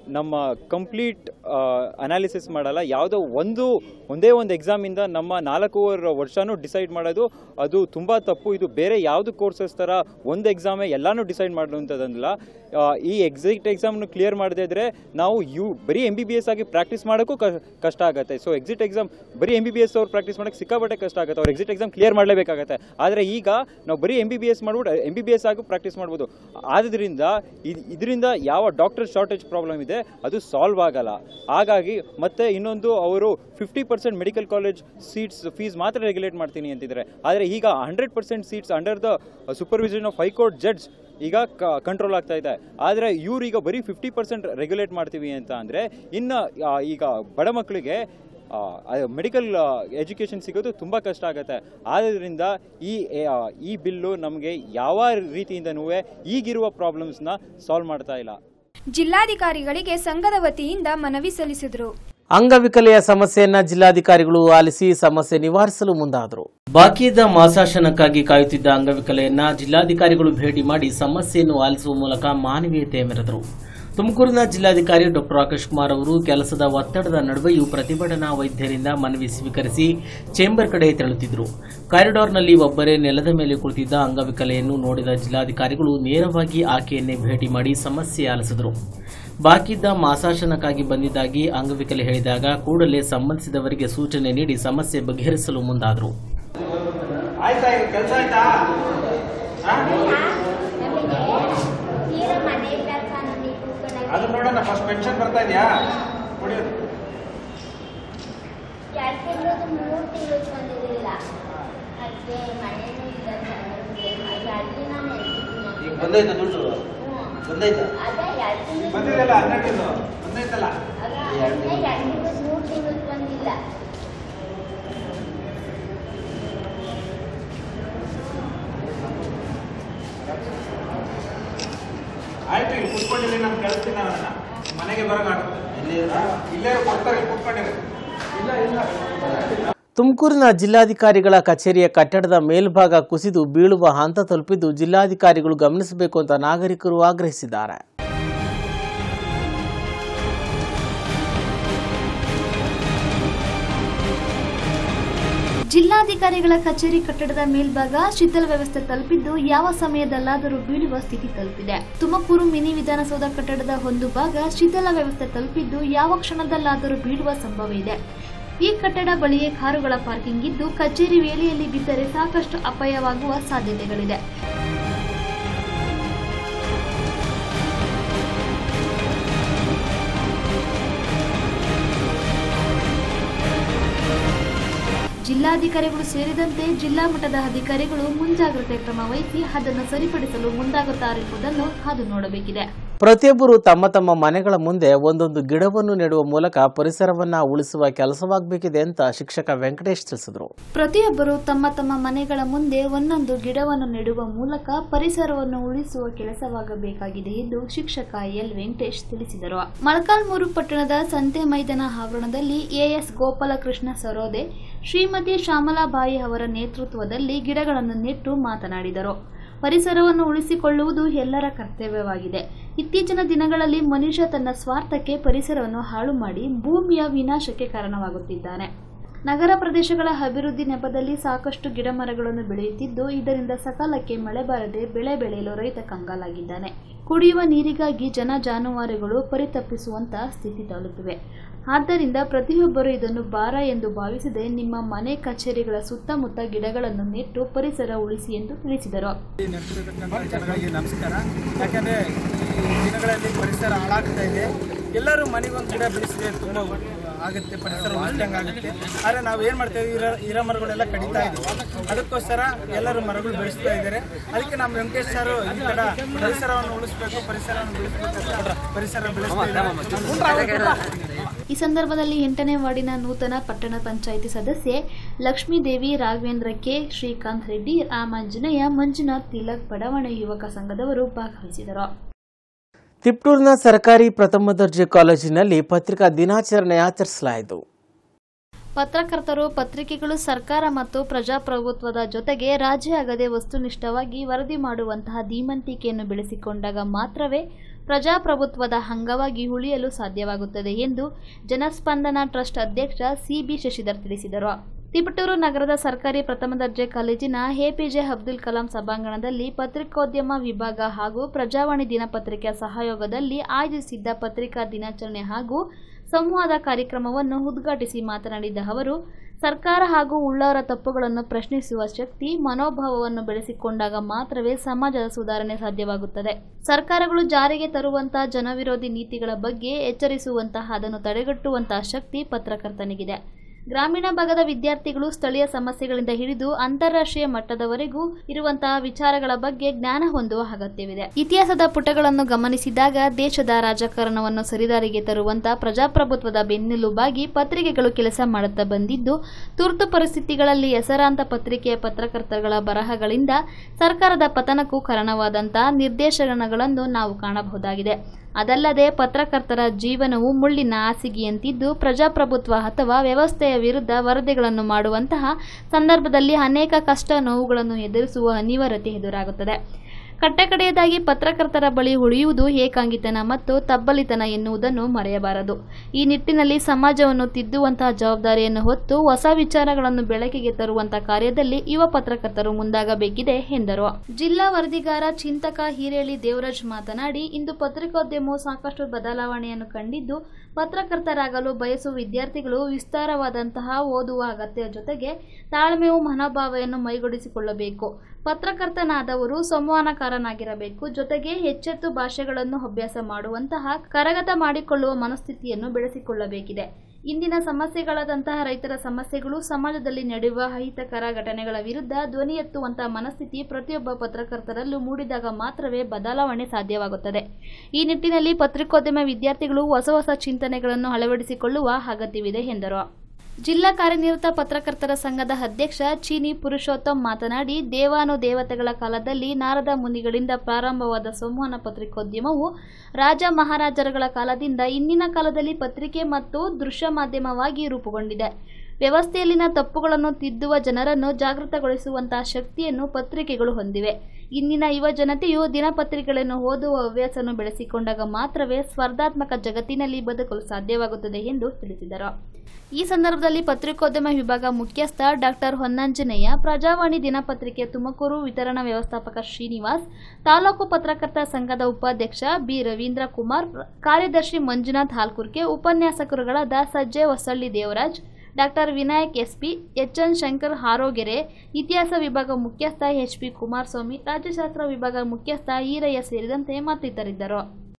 ನಮ್ಮ ಕಂಪ್ಲೀಟ್ ಅನಾಲಿಸಿಸ್ ಮಾಡಲ್ಲ ಯಾವುದೋ ಒಂದು ಒಂದೇ ಒಂದು ಎಕ್ಸಾಮಿಂದ ನಮ್ಮ ನಾಲ್ಕೂವರೆ ವರ್ಷನೂ ಡಿಸೈಡ್ ಮಾಡೋದು ಅದು ತುಂಬ ತಪ್ಪು ಇದು ಬೇರೆ ಯಾವುದು ಕೋರ್ಸಸ್ ಥರ ಒಂದು ಎಕ್ಸಾಮೇ ಎಲ್ಲನೂ ಡಿಸೈಡ್ ಮಾಡುವಂಥದ್ದಲ್ಲ ಆ, ಈ ಎಕ್ಸಿಟ್ ಎಕ್ಸಾಮ್ನು ಕ್ಲಿಯರ್ ಮಾಡದೇ ಇದ್ರೆ ನಾವು ಯು ಬರೀ ಎಮ್ ಬಿ ಬಿ ಎಸ್ ಆಗಿ ಪ್ರಾಕ್ಟೀಸ್ ಮಾಡೋಕ್ಕೂ ಕ- ಕಷ್ಟ ಆಗುತ್ತೆ ಸೊ ಎಕ್ಸಿಟ್ ಎಕ್ಸಾಮ್ ಬರೀ ಎಮ್ ಬಿ ಬಿ ಎಸ್ ಅವ್ರು ಪ್ರಾಕ್ಟೀಸ್ ಮಾಡೋಕ್ಕೆ ಸಿಕ್ಕಾಪಟ್ಟೆ ಕಷ್ಟ ಆಗುತ್ತೆ ಅವ್ರು ಎಕ್ಸಿಟ್ ಎಕ್ಸಾಮ್ ಕ್ಲಿಯರ್ ಮಾಡಲೇಬೇಕಾಗುತ್ತೆ ಆದರೆ ಈಗ ನಾವು ಬರೀ ಎಮ್ ಬಿ ಬಿ ಎಸ್ ಮಾಡ್ಬಿಟ್ಟು ಎಮ್ ಬಿ ಬಿ ಎಸ್ ಆಗಿ ಪ್ರಾಕ್ಟೀಸ್ ಮಾಡ್ಬೋದು ಆದ್ದರಿಂದ ಇದರಿಂದ ಯಾವ ಡಾಕ್ಟರ್ ಶಾರ್ಟೇಜ್ ಪ್ರಾಬ್ಲಮ್ ಇದೆ ಅದು ಸಾಲ್ವ್ ಆಗಲ್ಲ ಹಾಗಾಗಿ ಮತ್ತೆ ಇನ್ನೊಂದು ಅವರು fifty percent medical college seats fees ಮಾತ್ರ ರೆಗ್ಯುಲೇಟ್ ಮಾಡ್ತೀನಿ ಅಂತಿದ್ದಾರೆ ಆದರೆ ಈಗ hundred percent seats under the supervision of high court judge ಈಗ ಕಂಟ್ರೋಲ್ ಆಗ್ತಾ ಇದೆ ಆದರೆ ಇವ್ರು ಈಗ ಬರೀ ಫಿಫ್ಟಿ ಪರ್ಸೆಂಟ್ ರೆಗ್ಯುಲೇಟ್ ಮಾಡ್ತೀವಿ ಅಂತ ಅಂದರೆ ಇನ್ನು ಆ, ಈಗ ಬಡ ಮಕ್ಕಳಿಗೆ ಮೆಡಿಕಲ್ ಎಜುಕೇಷನ್ ಸಿಗೋದು ತುಂಬ ಕಷ್ಟ ಆಗುತ್ತೆ ಆದ್ದರಿಂದ ಈ ಆ, ಈ ಬಿಲ್ಲು ನಮಗೆ ಯಾವ ರೀತಿಯಿಂದನೂ ಈಗಿರುವ ಪ್ರಾಬ್ಲಮ್ಸ್ನ ಸಾಲ್ವ್ ಮಾಡ್ತಾ ಇಲ್ಲ ಜಿಲ್ಲಾಧಿಕಾರಿಗಳಿಗೆ ಸಂಘದ ವತಿಯಿಂದ ಮನವಿ ಸಲ್ಲಿಸಿದರು ಅಂಗವಿಕಲೆಯ ಸಮಸ್ಯೆಯನ್ನ ಜಿಲ್ಲಾಧಿಕಾರಿಗಳು ಆಲಿಸಿ ಸಮಸ್ಯೆ ನಿವಾರಿಸಲು ಮುಂದಾದರು ಬಾಕಿ ಇದ್ದ ಮಾಸಾಶನಕ್ಕಾಗಿ ಕಾಯುತ್ತಿದ್ದ ಅಂಗವಿಕಲೆಯನ್ನ ಜಿಲ್ಲಾಧಿಕಾರಿಗಳು ಭೇಟಿ ಮಾಡಿ ಸಮಸ್ಯೆಯನ್ನು ಆಲಿಸುವ ಮೂಲಕ ಮಾನವೀಯತೆ ಮೆರೆದರು ತುಮಕೂರಿನ ಜಿಲ್ಲಾಧಿಕಾರಿ ಡಾಕ್ಟರ್ ಆಕಾಶ್ ಕುಮಾರ್ ಅವರು ಕೆಲಸದ ಒತ್ತಡದ ನಡುವೆಯೂ ಪ್ರತಿಭಟನಾ ವೈದ್ಯರಿಂದ ಮನವಿ ಸ್ವೀಕರಿಸಿ ಚೇಂಬರ್ ಕಡೆ ತೆರಳುತ್ತಿದ್ದರು ಕಾರಿಡಾರ್ನಲ್ಲಿ ಒಬ್ಬರೇ ನೆಲದ ಮೇಲೆ ಕುಳಿತಿದ್ದ ಅಂಗವಿಕಲೆಯನ್ನು ನೋಡಿದ ಜಿಲ್ಲಾಧಿಕಾರಿಗಳು ನೇರವಾಗಿ ಆಕೆಯನ್ನೇ ಭೇಟಿ ಮಾಡಿ ಸಮಸ್ಯೆ ಆಲಿಸಿದರು ಬಾಕಿದ್ದ ಮಾಸಾಶನಕ್ಕಾಗಿ ಬಂದಿದ್ದಾಗಿ ಅಂಗವಿಕಲೆ ಹೇಳಿದಾಗ ಕೂಡಲೇ ಸಂಬಂಧಿಸಿದವರಿಗೆ ಸೂಚನೆ ನೀಡಿ ಸಮಸ್ಯೆ ಬಗೆಹರಿಸಲು ಮುಂದಾದರು ಆಯ್ತಾ ಈಗ ಕೆಲಸ ಆಯ್ತಾ ಅದು ನೋಡೋಣ ಫಸ್ಟ್ ಪೆನ್ಷನ್ ಬರ್ತಾ ಇದೆಯಾ ಕುಡಿಯೋದು ಈಗ ಬಂದೈತಾ ದುಡ್ಡು ಬಂದೈತಾ ಬಂದಿದೆಯಲ್ಲ ಹನ್ನೆರಡು ಬಂದೈತಲ್ಲ ಆಯ್ತು ಈಗ ಕುತ್ಕೊಂಡಿರಿ ನಾನು ಕಳಿಸ್ತೀನಿ ಅವನ್ನ ಮನೆಗೆ ಬರೋಕ್ಕಾಗುತ್ತೆ ಇಲ್ಲೇ ಕೊಡ್ತಾರೆ ಕುತ್ಕೊಂಡಿರಿ ಇಲ್ಲ ಇಲ್ಲ ತುಮಕೂರಿನ ಜಿಲ್ಲಾಧಿಕಾರಿಗಳ ಕಚೇರಿಯ ಕಟ್ಟಡದ ಮೇಲ್ಭಾಗ ಕುಸಿದು ಬೀಳುವ ಹಂತ ತಲುಪಿದ್ದು ಜಿಲ್ಲಾಧಿಕಾರಿಗಳು ಗಮನಿಸಬೇಕು ಅಂತ ನಾಗರಿಕರು ಆಗ್ರಹಿಸಿದ್ದಾರೆ ಜಿಲ್ಲಾಧಿಕಾರಿಗಳ ಕಚೇರಿ ಕಟ್ಟಡದ ಮೇಲ್ಭಾಗ ಶಿಥಿಲ ವ್ಯವಸ್ಥೆ ತಲುಪಿದ್ದು ಯಾವ ಸಮಯದಲ್ಲಾದರೂ ಬೀಳುವ ಸ್ಥಿತಿ ತಲುಪಿದೆ ತುಮಕೂರು ಮಿನಿ ವಿಧಾನಸೌಧ ಕಟ್ಟಡದ ಒಂದು ಭಾಗ ಶಿಥಿಲ ವ್ಯವಸ್ಥೆ ತಲುಪಿದ್ದು ಯಾವ ಕ್ಷಣದಲ್ಲಾದರೂ ಬೀಳುವ ಸಂಭವ ಇದೆ ಈ ಕಟ್ಟಡ ಬಳಿಯೇ ಕಾರುಗಳ ಪಾರ್ಕಿಂಗ್ ಇದ್ದು ಕಚೇರಿ ವೇಳೆಯಲ್ಲಿ ಬಿದ್ದರೆ ಸಾಕಷ್ಟು ಅಪಾಯವಾಗುವ ಸಾಧ್ಯತೆಗಳಿದೆ ಜಿಲ್ಲಾಧಿಕಾರಿಗಳು ಸೇರಿದಂತೆ ಜಿಲ್ಲಾ ಮಟ್ಟದ ಅಧಿಕಾರಿಗಳು ಮುಂಜಾಗ್ರತೆ ಕ್ರಮ ವಹಿಸಿ ಅದನ್ನು ಸರಿಪಡಿಸಲು ಮುಂದಾಗುತ್ತಾರೆಂಬುದನ್ನು ಕಾದು ನೋಡಬೇಕಿದೆ ಪ್ರತಿಯೊಬ್ಬರು ತಮ್ಮ ತಮ್ಮ ಮನೆಗಳ ಮುಂದೆ ಒಂದೊಂದು ಗಿಡವನ್ನು ನೆಡುವ ಮೂಲಕ ಪರಿಸರವನ್ನ ಉಳಿಸುವ ಕೆಲಸವಾಗಬೇಕಿದೆ ಅಂತ ಶಿಕ್ಷಕ ವೆಂಕಟೇಶ್ ತಿಳಿಸಿದರು ಪ್ರತಿಯೊಬ್ಬರು ತಮ್ಮ ತಮ್ಮ ಮನೆಗಳ ಮುಂದೆ ಒಂದೊಂದು ಗಿಡವನ್ನು ನೆಡುವ ಮೂಲಕ ಪರಿಸರವನ್ನು ಉಳಿಸುವ ಕೆಲಸವಾಗಬೇಕಾಗಿದೆ ಎಂದು ಶಿಕ್ಷಕ ಎಲ್ ವೆಂಕಟೇಶ್ ತಿಳಿಸಿದರು ಮೊಳಕಾಲ್ಮೂರು ಪಟ್ಟಣದ ಸಂತೆ ಮೈದಾನ ಆವರಣದಲ್ಲಿ ಎಎಸ್ ಗೋಪಾಲಕೃಷ್ಣ ಸರೋದೆ ಶ್ರೀಮತಿ ಶ್ಯಾಮಲಾಬಾಯಿ ಅವರ ನೇತೃತ್ವದಲ್ಲಿ ಗಿಡಗಳನ್ನು ನೆಟ್ಟು ಮಾತನಾಡಿದರು ಪರಿಸರವನ್ನು ಉಳಿಸಿಕೊಳ್ಳುವುದು ಎಲ್ಲರ ಕರ್ತವ್ಯವಾಗಿದೆ ಇತ್ತೀಚಿನ ದಿನಗಳಲ್ಲಿ ಮನುಷ್ಯ ತನ್ನ ಸ್ವಾರ್ಥಕ್ಕೆ ಪರಿಸರವನ್ನು ಹಾಳು ಮಾಡಿ ಭೂಮಿಯ ವಿನಾಶಕ್ಕೆ ಕಾರಣವಾಗುತ್ತಿದ್ದಾನೆ ನಗರ ಪ್ರದೇಶಗಳ ಅಭಿವೃದ್ಧಿ ನೆಪದಲ್ಲಿ ಸಾಕಷ್ಟು ಗಿಡಮರಗಳನ್ನು ಬೆಳೆಯುತ್ತಿದ್ದು ಇದರಿಂದ ಸಕಾಲಕ್ಕೆ ಮಳೆ ಬಾರದೆ ಬೆಳೆ ಬೆಳೆಯಲು ರೈತ ಕಂಗಾಲಾಗಿದ್ದಾನೆ ಕುಡಿಯುವ ನೀರಿಗಾಗಿ ಜನ ಜಾನುವಾರುಗಳು ಪರಿತಪ್ಪಿಸುವಂತಹ ಸ್ಥಿತಿ ತಲುಪಿವೆ ಆದ್ದರಿಂದ ಪ್ರತಿಯೊಬ್ಬರು ಇದನ್ನು ಭಾರ ಎಂದು ಭಾವಿಸದೆ ನಿಮ್ಮ ಮನೆ ಕಚೇರಿಗಳ ಸುತ್ತಮುತ್ತ ಗಿಡಗಳನ್ನು ನೆಟ್ಟು ಪರಿಸರ ಉಳಿಸಿ ಎಂದು ತಿಳಿಸಿದರು ನೆರೆದಿರತಕ್ಕಂಥ ಜನಗಳಿಗೆ ನಮಸ್ಕಾರ ಯಾಕಂದರೆ ಈ ದಿನಗಳಲ್ಲಿ ಪರಿಸರ ಹಾಳಾಗ್ತಾ ಇದೆ ಎಲ್ಲರೂ ಮನೆಗೊಂದು ಗಿಡ ಬೆಳೆಸಿದ್ರೆ ತುಂಬ ಆಗುತ್ತೆ ಪರಿಸರ ಉಳಿದಂಗೆ ಆಗುತ್ತೆ ಆದರೆ ನಾವು ಏನು ಮಾಡ್ತಾ ಇದ್ದೀವಿ ಇರೋ ಇರೋ ಮರಗಳೆಲ್ಲ ಕಡಿತಾ ಇದ್ದೀವಿ ಅದಕ್ಕೋಸ್ಕರ ಎಲ್ಲರೂ ಮರಗಳು ಬೆಳೆಸ್ತಾ ಇದ್ದಾರೆ ಅದಕ್ಕೆ ನಮ್ಮ ವೆಂಕಟೇಶ್ ಸರ್ ಈ ಕಡ ಪರಿಸರವನ್ನು ಉಳಿಸ್ಬೇಕು ಪರಿಸರವನ್ನು ಬೆಳೆಸಬೇಕು ಅಂತ ಪರಿಸರ ಬೆಳೆಸ್ತಾ ಇದ್ದಾರೆ ಈ ಸಂದರ್ಭದಲ್ಲಿ ಎಂಟನೇ ವಾರ್ಡಿನ ನೂತನ ಪಟ್ಟಣ ಪಂಚಾಯಿತಿ ಸದಸ್ಯೆ ಲಕ್ಷ್ಮೀದೇವಿ ರಾಘವೇಂದ್ರ ಕೆ ಶ್ರೀಕಾಂತ್ ರೆಡ್ಡಿ ರಾಮಾಂಜನೇಯ ಮಂಜುನಾಥ್ ತಿಲಕ್ ಬಡಾವಣೆ ಯುವಕ ಸಂಘದವರು ಭಾಗವಹಿಸಿದರು ತಿಪ್ಟೂರಿನ ಸರ್ಕಾರಿ ಪ್ರಥಮ ದರ್ಜೆ ಕಾಲೇಜಿನಲ್ಲಿ ಪತ್ರಿಕಾ ದಿನಾಚರಣೆ ಆಚರಿಸಲಾಯಿತು ಪತ್ರಕರ್ತರು ಪತ್ರಿಕೆಗಳು ಸರ್ಕಾರ ಮತ್ತು ಪ್ರಜಾಪ್ರಭುತ್ವದ ಜೊತೆಗೆ ರಾಜ್ಯ ಆಗದೆ ವಸ್ತುನಿಷ್ಠವಾಗಿ ವರದಿ ಮಾಡುವಂತಹ ಧೀಮಂತಿಕೆಯನ್ನು ಬೆಳೆಸಿಕೊಂಡಾಗ ಮಾತ್ರವೇ ಪ್ರಜಾಪ್ರಭುತ್ವದ ಅಂಗವಾಗಿ ಉಳಿಯಲು ಸಾಧ್ಯವಾಗುತ್ತದೆ ಎಂದು ಜನಸ್ಪಂದನ ಟ್ರಸ್ಟ್ ಅಧ್ಯಕ್ಷ ಸಿಬಿ ಶಶಿಧರ್ ತಿಳಿಸಿದರು ತಿಪಟೂರು ನಗರದ ಸರ್ಕಾರಿ ಪ್ರಥಮ ದರ್ಜೆ ಕಾಲೇಜಿನ ಎಪಿಜೆ ಅಬ್ದುಲ್ ಕಲಾಂ ಸಭಾಂಗಣದಲ್ಲಿ ಪತ್ರಿಕೋದ್ಯಮ ವಿಭಾಗ ಹಾಗೂ ಪ್ರಜಾವಾಣಿ ದಿನಪತ್ರಿಕೆ ಸಹಯೋಗದಲ್ಲಿ ಆಯೋಜಿಸಿದ್ದ ಪತ್ರಿಕಾ ದಿನಾಚರಣೆ ಹಾಗೂ ಸಂವಾದ ಕಾರ್ಯಕ್ರಮವನ್ನು ಉದ್ಘಾಟಿಸಿ ಮಾತನಾಡಿದ ಅವರು ಸರ್ಕಾರ ಹಾಗೂ ಉಳ್ಳವರ ತಪ್ಪುಗಳನ್ನು ಪ್ರಶ್ನಿಸುವ ಶಕ್ತಿ ಮನೋಭಾವವನ್ನು ಬೆಳೆಸಿಕೊಂಡಾಗ ಮಾತ್ರವೇ ಸಮಾಜದ ಸುಧಾರಣೆ ಸಾಧ್ಯವಾಗುತ್ತದೆ ಸರ್ಕಾರಗಳು ಜಾರಿಗೆ ತರುವಂತಹ ಜನವಿರೋಧಿ ನೀತಿಗಳ ಬಗ್ಗೆ ಎಚ್ಚರಿಸುವಂತಹ ಅದನ್ನು ತಡೆಗಟ್ಟುವಂತಹ ಶಕ್ತಿ ಪತ್ರಕರ್ತನಿಗಿದೆ ಗ್ರಾಮೀಣ ಭಾಗದ ವಿದ್ಯಾರ್ಥಿಗಳು ಸ್ಥಳೀಯ ಸಮಸ್ಯೆಗಳಿಂದ ಹಿಡಿದು ಅಂತಾರಾಷ್ಟ್ರೀಯ ಮಟ್ಟದವರೆಗೂ ಇರುವಂತಹ ವಿಚಾರಗಳ ಬಗ್ಗೆ ಜ್ಞಾನ ಹೊಂದುವ ಅಗತ್ಯವಿದೆ ಇತಿಹಾಸದ ಪುಟಗಳನ್ನು ಗಮನಿಸಿದಾಗ ದೇಶದ ರಾಜಕಾರಣವನ್ನು ಸರಿದಾರಿಗೆ ತರುವಂತಹ ಪ್ರಜಾಪ್ರಭುತ್ವದ ಬೆನ್ನೆಲುಬಾಗಿ ಪತ್ರಿಕೆಗಳು ಕೆಲಸ ಮಾಡುತ್ತಾ ಬಂದಿದ್ದು ತುರ್ತು ಪರಿಸ್ಥಿತಿಗಳಲ್ಲಿ ಹೆಸರಾಂತ ಪತ್ರಿಕೆಯ ಪತ್ರಕರ್ತಗಳ ಬರಹಗಳಿಂದ ಸರ್ಕಾರದ ಪತನಕ್ಕೂ ಕಾರಣವಾದಂತಹ ನಿರ್ದೇಶನಗಳನ್ನು ನಾವು ಕಾಣಬಹುದಾಗಿದೆ ಅದಲ್ಲದೆ ಪತ್ರಕರ್ತರ ಜೀವನವು ಮುಳ್ಳಿನ ಹಾಸಿಗೆಯಂತಿದ್ದು ಪ್ರಜಾಪ್ರಭುತ್ವ ಅಥವಾ ವ್ಯವಸ್ಥೆಯ ವಿರುದ್ಧ ವರದಿಗಳನ್ನು ಮಾಡುವಂತಹ ಸಂದರ್ಭದಲ್ಲಿ ಅನೇಕ ಕಷ್ಟ ನೋವುಗಳನ್ನು ಎದುರಿಸುವ ಅನಿವಾರ್ಯತೆ ಎದುರಾಗುತ್ತದೆ ಕಟ್ಟಕಡೆಯದಾಗಿ ಪತ್ರಕರ್ತರ ಬಳಿ ಉಳಿಯುವುದು ಏಕಾಂಗಿತನ ಮತ್ತು ತಬ್ಬಲಿತನ ಎನ್ನುವುದನ್ನು ಮರೆಯಬಾರದು ಈ ನಿಟ್ಟಿನಲ್ಲಿ ಸಮಾಜವನ್ನು ತಿದ್ದುವಂತಹ ಜವಾಬ್ದಾರಿಯನ್ನು ಹೊತ್ತು ಹೊಸ ವಿಚಾರಗಳನ್ನು ಬೆಳಕಿಗೆ ತರುವಂತಹ ಕಾರ್ಯದಲ್ಲಿ ಯುವ ಪತ್ರಕರ್ತರು ಮುಂದಾಗಬೇಕಿದೆ ಎಂದರು ಜಿಲ್ಲಾ ವರದಿಗಾರ ಚಿಂತಕ ಹಿರೇಳಿ ದೇವರಾಜ್ ಮಾತನಾಡಿ ಇಂದು ಪತ್ರಿಕೋದ್ಯಮವು ಸಾಕಷ್ಟು ಬದಲಾವಣೆಯನ್ನು ಕಂಡಿದ್ದು ಪತ್ರಕರ್ತರಾಗಲು ಬಯಸುವ ವಿದ್ಯಾರ್ಥಿಗಳು ವಿಸ್ತಾರವಾದಂತಹ ಓದುವ ಅಗತ್ಯ ಜೊತೆಗೆ ತಾಳ್ಮೆಯು ಮನೋಭಾವವನ್ನು ಮೈಗೂಡಿಸಿಕೊಳ್ಳಬೇಕು ಪತ್ರಕರ್ತನಾದವರು ಸಂವಹನಕಾರನಾಗಿರಬೇಕು ಜೊತೆಗೆ ಹೆಚ್ಚೆತ್ತು ಭಾಷೆಗಳನ್ನು ಅಭ್ಯಾಸ ಮಾಡುವಂತಹ ಕರಗತ ಮಾಡಿಕೊಳ್ಳುವ ಮನಸ್ಥಿತಿಯನ್ನು ಬೆಳೆಸಿಕೊಳ್ಳಬೇಕಿದೆ ಇಂದಿನ ಸಮಸ್ಯೆಗಳಾದಂತಹ ರೈತರ ಸಮಸ್ಯೆಗಳು ಸಮಾಜದಲ್ಲಿ ನಡೆಯುವ ಅಹಿತಕರ ಘಟನೆಗಳ ವಿರುದ್ಧ ಧ್ವನಿ ಎತ್ತುವಂತಹ ಮನಸ್ಥಿತಿ ಪ್ರತಿಯೊಬ್ಬ ಪತ್ರಕರ್ತರಲ್ಲೂ ಮೂಡಿದಾಗ ಮಾತ್ರವೇ ಬದಲಾವಣೆ ಸಾಧ್ಯವಾಗುತ್ತದೆ ಈ ನಿಟ್ಟಿನಲ್ಲಿ ಪತ್ರಿಕೋದ್ಯಮ ವಿದ್ಯಾರ್ಥಿಗಳು ಹೊಸ ಹೊಸ ಚಿಂತನೆಗಳನ್ನು ಅಳವಡಿಸಿಕೊಳ್ಳುವ ಅಗತ್ಯವಿದೆ ಎಂದರು ಜಿಲ್ಲಾ ಕಾರ್ಯನಿರತ ಪತ್ರಕರ್ತರ ಸಂಘದ ಅಧ್ಯಕ್ಷ ಚೀನಿ ಪುರುಷೋತ್ತಮ್ ಮಾತನಾಡಿ ದೇವಾನು ದೇವತೆಗಳ ಕಾಲದಲ್ಲಿ ನಾರದ ಮುನಿಗಳಿಂದ ಪ್ರಾರಂಭವಾದ ಸಂವಹನ ಪತ್ರಿಕೋದ್ಯಮವು ರಾಜ ಮಹಾರಾಜರುಗಳ ಕಾಲದಿಂದ ಇಂದಿನ ಕಾಲದಲ್ಲಿ ಪತ್ರಿಕೆ ಮತ್ತು ದೃಶ್ಯ ಮಾಧ್ಯಮವಾಗಿ ರೂಪುಗೊಂಡಿದೆ ವ್ಯವಸ್ಥೆಯಲ್ಲಿನ ತಪ್ಪುಗಳನ್ನು ತಿದ್ದುವ ಜನರನ್ನು ಜಾಗೃತಗೊಳಿಸುವಂತಹ ಶಕ್ತಿಯನ್ನು ಪತ್ರಿಕೆಗಳು ಹೊಂದಿವೆ ಇಂದಿನ ಯುವ ಜನತೆಯು ದಿನಪತ್ರಿಕೆಗಳನ್ನು ಓದುವ ಹವ್ಯಾಸವನ್ನು ಬೆಳೆಸಿಕೊಂಡಾಗ ಮಾತ್ರವೇ ಸ್ಪರ್ಧಾತ್ಮಕ ಜಗತ್ತಿನಲ್ಲಿ ಬದುಕಲು ಸಾಧ್ಯವಾಗುತ್ತದೆ ಎಂದು ತಿಳಿಸಿದರು ಈ ಸಂದರ್ಭದಲ್ಲಿ ಪತ್ರಿಕೋದ್ಯಮ ವಿಭಾಗ ಮುಖ್ಯಸ್ಥ ಡಾಕ್ಟರ್ ಹೊನ್ನಂಜನೇಯ ಪ್ರಜಾವಾಣಿ ದಿನಪತ್ರಿಕೆ ತುಮಕೂರು ವಿತರಣಾ ವ್ಯವಸ್ಥಾಪಕ ಶ್ರೀನಿವಾಸ್ ತಾಲೂಕು ಪತ್ರಕರ್ತರ ಸಂಘದ ಉಪಾಧ್ಯಕ್ಷ ಬಿ ರವೀಂದ್ರ ಕುಮಾರ್ ಕಾರ್ಯದರ್ಶಿ ಮಂಜುನಾಥ್ ಹಾಲ್ಕುರ್ಕೆ ಉಪನ್ಯಾಸಕರುಗಳಾದ Sajje Hosalli Devaraj doctor Vinayak S P H N Shankar Harogere ಇತಿಹಾಸ ವಿಭಾಗ ಮುಖ್ಯಸ್ಥ ಎಚ್ ಪಿ ಕುಮಾರಸ್ವಾಮಿ ರಾಜ್ಯಶಾಸ್ತ್ರ ವಿಭಾಗ ಮುಖ್ಯಸ್ಥ ಈರಯ್ಯ ಸೇರಿದಂತೆ ಮತ್ತಿತರಿದ್ದರು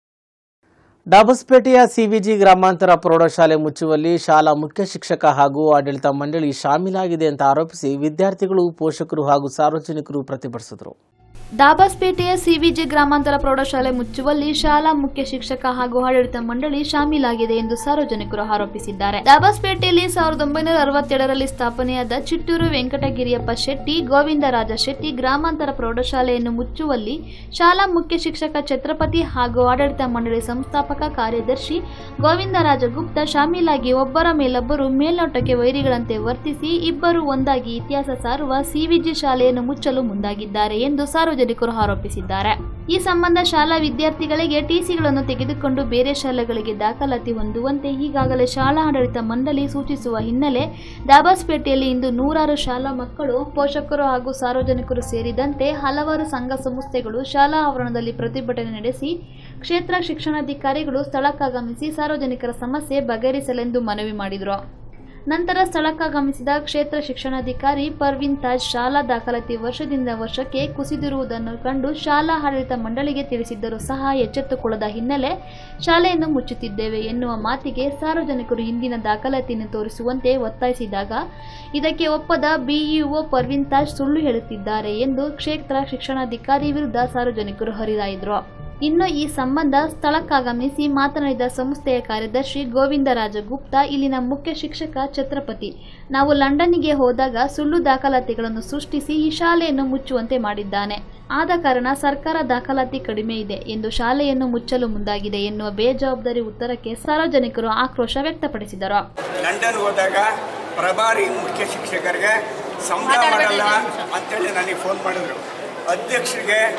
ಡಾಬಸ್ಪೇಟೆಯ ಸಿವಿಜಿ ಗ್ರಾಮಾಂತರ ಪ್ರೌಢಶಾಲೆ ಮುಚ್ಚುವಲ್ಲಿ ಶಾಲಾ ಮುಖ್ಯ ಶಿಕ್ಷಕ ಹಾಗೂ ಆಡಳಿತ ಮಂಡಳಿ ಶಾಮೀಲಾಗಿದೆ ಅಂತ ಆರೋಪಿಸಿ ವಿದ್ಯಾರ್ಥಿಗಳು ಪೋಷಕರು ಹಾಗೂ ಸಾರ್ವಜನಿಕರು ಪ್ರತಿಭಟಿಸಿದರು ದಾಬಾಸ್ಪೇಟೆಯ ಸಿವಿಜಿ ಗ್ರಾಮಾಂತರ ಪ್ರೌಢಶಾಲೆ ಮುಚ್ಚುವಲ್ಲಿ ಶಾಲಾ ಮುಖ್ಯ ಶಿಕ್ಷಕ ಹಾಗೂ ಆಡಳಿತ ಮಂಡಳಿ ಶಾಮೀಲಾಗಿದೆ ಎಂದು ಸಾರ್ವಜನಿಕರು ಆರೋಪಿಸಿದ್ದಾರೆ ದಾಬಾಸ್ಪೇಟೆಯಲ್ಲಿ ಸಾವಿರದ ಒಂಬೈನೂರ ಅರವತ್ತೇಳರಲ್ಲಿ ಸ್ಥಾಪನೆಯಾದ ಚಿಟ್ಟೂರು ವೆಂಕಟಗಿರಿಯಪ್ಪ ಶೆಟ್ಟಿ ಗೋವಿಂದರಾಜ ಶೆಟ್ಟಿ ಗ್ರಾಮಾಂತರ ಪ್ರೌಢಶಾಲೆಯನ್ನು ಮುಚ್ಚುವಲ್ಲಿ ಶಾಲಾ ಮುಖ್ಯ ಶಿಕ್ಷಕ ಛತ್ರಪತಿ ಹಾಗೂ ಆಡಳಿತ ಮಂಡಳಿ ಸಂಸ್ಥಾಪಕ ಕಾರ್ಯದರ್ಶಿ ಗೋವಿಂದರಾಜ ಗುಪ್ತ ಶಾಮೀಲಾಗಿ ಒಬ್ಬರ ಮೇಲೊಬ್ಬರು ಮೇಲ್ನೋಟಕ್ಕೆ ವೈರಿಗಳಂತೆ ವರ್ತಿಸಿ ಇಬ್ಬರು ಒಂದಾಗಿ ಇತಿಹಾಸ ಸಾರುವ ಸಿವಿಜಿ ಶಾಲೆಯನ್ನು ಮುಚ್ಚಲು ಮುಂದಾಗಿದ್ದಾರೆ ಎಂದು ಸಾರ್ವಜನಿಕರು ಆರೋಪಿಸಿದ್ದಾರೆ ಈ ಸಂಬಂಧ ಶಾಲಾ ವಿದ್ಯಾರ್ಥಿಗಳಿಗೆ ಟಿಸಿಗಳನ್ನು ತೆಗೆದುಕೊಂಡು ಬೇರೆ ಶಾಲೆಗಳಿಗೆ ದಾಖಲಾತಿ ಹೊಂದುವಂತೆ ಈಗಾಗಲೇ ಶಾಲಾ ಆಡಳಿತ ಮಂಡಳಿ ಸೂಚಿಸುವ ಹಿನ್ನೆಲೆ ದಾಬಾಸ್ಪೇಟೆಯಲ್ಲಿ ಇಂದು ನೂರಾರು ಶಾಲಾ ಮಕ್ಕಳು ಪೋಷಕರು ಹಾಗೂ ಸಾರ್ವಜನಿಕರು ಸೇರಿದಂತೆ ಹಲವಾರು ಸಂಘ ಸಂಸ್ಥೆಗಳು ಶಾಲಾ ಆವರಣದಲ್ಲಿ ಪ್ರತಿಭಟನೆ ನಡೆಸಿ ಕ್ಷೇತ್ರ ಶಿಕ್ಷಣಾಧಿಕಾರಿಗಳು ಸ್ಥಳಕ್ಕಾಗಮಿಸಿ ಸಾರ್ವಜನಿಕರ ಸಮಸ್ಯೆ ಬಗೆಹರಿಸಲೆಂದು ಮನವಿ ಮಾಡಿದರು ನಂತರ ಸ್ಥಳಕ್ಕಾಗಮಿಸಿದ ಕ್ಷೇತ್ರ ಶಿಕ್ಷಣಾಧಿಕಾರಿ ಪರ್ವೀನ್ ತಾಜ್ ಶಾಲಾ ದಾಖಲಾತಿ ವರ್ಷದಿಂದ ವರ್ಷಕ್ಕೆ ಕುಸಿದಿರುವುದನ್ನು ಕಂಡು ಶಾಲಾ ಆಡಳಿತ ಮಂಡಳಿಗೆ ತಿಳಿಸಿದ್ದರೂ ಸಹ ಎಚ್ಚೆತ್ತುಕೊಳ್ಳದ ಹಿನ್ನೆಲೆ ಶಾಲೆಯನ್ನು ಮುಚ್ಚುತ್ತಿದ್ದೇವೆ ಎನ್ನುವ ಮಾತಿಗೆ ಸಾರ್ವಜನಿಕರು ಹಿಂದಿನ ದಾಖಲಾತಿಯನ್ನು ತೋರಿಸುವಂತೆ ಒತ್ತಾಯಿಸಿದಾಗ ಇದಕ್ಕೆ ಒಪ್ಪದ ಬಿಇಒ ಪರ್ವೀನ್ ತಾಜ್ ಸುಳ್ಳು ಹೇಳುತ್ತಿದ್ದಾರೆ ಎಂದು ಕ್ಷೇತ್ರ ಶಿಕ್ಷಣಾಧಿಕಾರಿ ವಿರುದ್ಧ ಸಾರ್ವಜನಿಕರು ಹರಿದಾಯಿದ್ರು ಇನ್ನು ಈ ಸಂಬಂಧ ಸ್ಥಳಕ್ಕಾಗಮಿಸಿ ಮಾತನಾಡಿದ ಸಂಸ್ಥೆಯ ಕಾರ್ಯದರ್ಶಿ ಗೋವಿಂದರಾಜ ಗುಪ್ತಾ ಇಲ್ಲಿನ ಮುಖ್ಯ ಶಿಕ್ಷಕ ಛತ್ರಪತಿ ನಾವು ಲಂಡನ್ನಿಗೆ ಹೋದಾಗ ಸುಳ್ಳು ದಾಖಲಾತಿಗಳನ್ನು ಸೃಷ್ಟಿಸಿ ಈ ಶಾಲೆಯನ್ನು ಮುಚ್ಚುವಂತೆ ಮಾಡಿದ್ದಾನೆ ಆದ ಕಾರಣ ಸರ್ಕಾರ ದಾಖಲಾತಿ ಕಡಿಮೆ ಇದೆ ಎಂದು ಶಾಲೆಯನ್ನು ಮುಚ್ಚಲು ಮುಂದಾಗಿದೆ ಎನ್ನುವ ಬೇಜವಾಬ್ದಾರಿ ಉತ್ತರಕ್ಕೆ ಸಾರ್ವಜನಿಕರು ಆಕ್ರೋಶ ವ್ಯಕ್ತಪಡಿಸಿದರು ಲಂಡನ್ ಹೋದಾಗ ಪ್ರಭಾರಿ ಮುಖ್ಯ ಶಿಕ್ಷಕರಿಗೆ ಸಂಬಳ ಮಾಡಲ್ಲ ಅಂತೇಳಿ ನನಗೆ ಫೋನ್ ಮಾಡಿದ್ರು ಅಧ್ಯಕ್ಷರಿಗೆ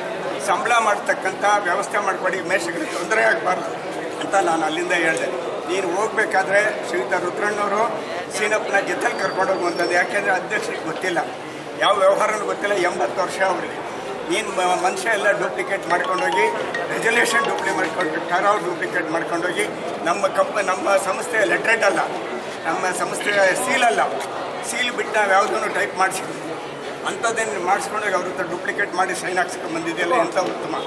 ಸಂಬಳ ಮಾಡ್ತಕ್ಕಂಥ ವ್ಯವಸ್ಥೆ ಮಾಡಿಕೊಡಿ ಮೇಷಗಳಿಗೆ ತೊಂದರೆ ಆಗಬಾರ್ದು ಅಂತ ನಾನು ಅಲ್ಲಿಂದ ಹೇಳಿದೆ ನೀನು ಹೋಗ್ಬೇಕಾದ್ರೆ ಶ್ರೀಯುತ ರುದ್ರಣ್ಣವರು ಸೀನಪ್ಪನ ಜೊತೆಲಿ ಕರ್ಕೊಂಡೋಗು ಅಂತಂದು ಯಾಕೆಂದರೆ ಅಧ್ಯಕ್ಷರಿಗೆ ಗೊತ್ತಿಲ್ಲ ಯಾವ ವ್ಯವಹಾರನೂ ಗೊತ್ತಿಲ್ಲ ಎಂಬತ್ತು ವರ್ಷ ಅವರಿಗೆ ನೀನು ಮ- ಮನುಷ್ಯ ಎಲ್ಲ ಡೂಪ್ಲಿಕೇಟ್ ಮಾಡ್ಕೊಂಡೋಗಿ ರೆಸಲ್ಯೂಷನ್ ಡೂಪ್ಲಿಕೇಟ್ ಮಾಡ್ಕೊಂಡು ಠರಾವ್ ಡೂಪ್ಲಿಕೇಟ್ ಮಾಡ್ಕೊಂಡೋಗಿ ನಮ್ಮ ಕಂಪ ನಮ್ಮ ಸಂಸ್ಥೆ ಲೆಟ್ರೇಟ್ ಅಲ್ಲ ನಮ್ಮ ಸಂಸ್ಥೆಯ ಸೀಲ್ ಅಲ್ಲ ಸೀಲ್ ಬಿಟ್ಟು ನಾವು ಯಾವುದನ್ನು ಟೈಪ್ ಮಾಡಿಸಿದ್ವಿ ಅಂಥದ್ದೇನು ಮಾಡಿಸ್ಕೊಂಡೋಗಿ ಅವ್ರ ಹತ್ರ ಡೂಪ್ಲಿಕೇಟ್ ಮಾಡಿ ಸೈನ್ ಹಾಕ್ಸ್ಕೊಂಡು ಬಂದಿದೆಯಲ್ಲ ಎಂಥ ಉತ್ತಮ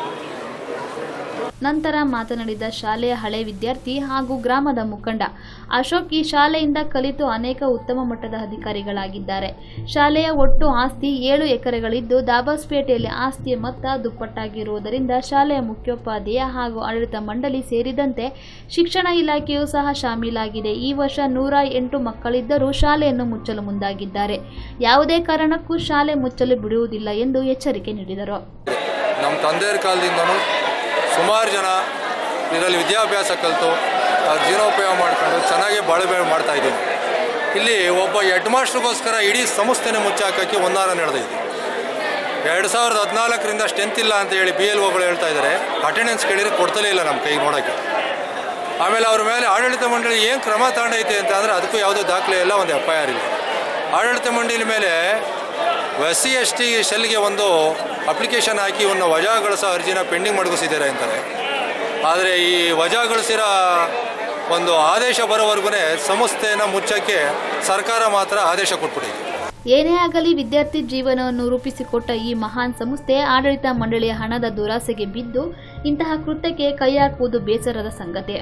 ನಂತರ ಮಾತನಾಡಿದ ಶಾಲೆಯ ಹಳೆ ವಿದ್ಯಾರ್ಥಿ ಹಾಗೂ ಗ್ರಾಮದ ಮುಖಂಡ ಅಶೋಕ್ ಈ ಶಾಲೆಯಿಂದ ಕಲಿತು ಅನೇಕ ಉತ್ತಮ ಮಟ್ಟದ ಅಧಿಕಾರಿಗಳಾಗಿದ್ದಾರೆ ಶಾಲೆಯ ಒಟ್ಟು ಆಸ್ತಿ ಏಳು ಎಕರೆಗಳಿದ್ದು ದಾಬಾಸ್ಪೇಟೆಯಲ್ಲಿ ಆಸ್ತಿಯ ಮೊತ್ತ ದುಪ್ಪಟ್ಟಾಗಿರುವುದರಿಂದ ಶಾಲೆಯ ಮುಖ್ಯೋಪಾಧ್ಯಾಯ ಹಾಗೂ ಆಡಳಿತ ಮಂಡಳಿ ಸೇರಿದಂತೆ ಶಿಕ್ಷಣ ಇಲಾಖೆಯೂ ಸಹ ಶಾಮೀಲಾಗಿದೆ ಈ ವರ್ಷ ನೂರ ಎಂಟು ಮಕ್ಕಳಿದ್ದರೂ ಶಾಲೆಯನ್ನು ಮುಚ್ಚಲು ಮುಂದಾಗಿದ್ದಾರೆ ಯಾವುದೇ ಕಾರಣಕ್ಕೂ ಶಾಲೆ ಮುಚ್ಚಲು ಬಿಡುವುದಿಲ್ಲ ಎಂದು ಎಚ್ಚರಿಕೆ ನೀಡಿದರು ನಮ್ಮ ತಂದೆಯರ ಕಾಲದಿಂದನೂ ಸುಮಾರು ಜನ ಇದರಲ್ಲಿ ವಿದ್ಯಾಭ್ಯಾಸ ಕಲಿತು ಅವ್ರ ಜೀವನೋಪಯೋಗ ಮಾಡ್ಕೊಂಡು ಚೆನ್ನಾಗಿ ಬಾಳ್ವೆ ಮಾಡ್ತಾ ಇದ್ದೀನಿ ಇಲ್ಲಿ ಒಬ್ಬ ಹೆಡ್ ಮಾಸ್ಟ್ರಿಗೋಸ್ಕರ ಇಡೀ ಸಂಸ್ಥೆನೇ ಮುಚ್ಚಾಕಕ್ಕೆ ಒಂದಾರ ನಡೆದಿದೆ ಎರಡು ಸಾವಿರದ ಹದಿನಾಲ್ಕರಿಂದ ಸ್ಟ್ರೆಂತ್ ಇಲ್ಲ ಅಂತ ಹೇಳಿ ಬಿ ಎಲ್ ಒಗಳು ಹೇಳ್ತಾ ಇದ್ದಾರೆ ಅಟೆಂಡೆನ್ಸ್ ಕೇಳಿದ್ರೆ ಕೊಡ್ತಲೇ ಇಲ್ಲ ನಮ್ಮ ಕೈಗೆ ನೋಡೋಕ್ಕೆ ಆಮೇಲೆ ಅವ್ರ ಮೇಲೆ ಆಡಳಿತ ಮಂಡಳಿ ಏನು ಕ್ರಮ ತಗೊಂಡೈತೆ ಅಂತ ಅಂದರೆ ಅದಕ್ಕೂ ಯಾವುದೋ ದಾಖಲೆ ಇಲ್ಲ ಒಂದು ಎಫ್ ಐ ಆರ್ ಇಲ್ಲ ಆಡಳಿತ ಮಂಡಳಿ ಮೇಲೆ ಎಸ್ ಸಿ ಎಸ್ ಟಿ ಶೆಲ್ಗೆ ಒಂದು ಅಪ್ಲಿಕೇಶನ್ ಹಾಕಿ ಇವನ್ನ ವಜಾಗೊಳಿಸೋ ಅರ್ಜಿನ ಪೆಂಡಿಂಗ್ ಮಡಗಿಸಿದ್ದಾರೆ ಅಂತಾರೆ ಆದರೆ ಈ ವಜಾಗೊಳಿಸಿರೋ ಒಂದು ಆದೇಶ ಬರೋವರೆಗೂ ಸಂಸ್ಥೆಯನ್ನು ಮುಚ್ಚಕ್ಕೆ ಸರ್ಕಾರ ಮಾತ್ರ ಆದೇಶ ಕೊಟ್ಬಿಟ್ಟಿದೆ ಏನೇ ಆಗಲಿ ವಿದ್ಯಾರ್ಥಿ ಜೀವನವನ್ನು ರೂಪಿಸಿಕೊಟ್ಟ ಈ ಮಹಾನ್ ಸಂಸ್ಥೆ ಆಡಳಿತ ಮಂಡಳಿಯ ಹಣದ ದುರಾಸೆಗೆ ಬಿದ್ದು ಇಂತಹ ಕೃತ್ಯಕ್ಕೆ ಕೈ ಹಾಕುವುದು ಬೇಸರದ ಸಂಗತಿ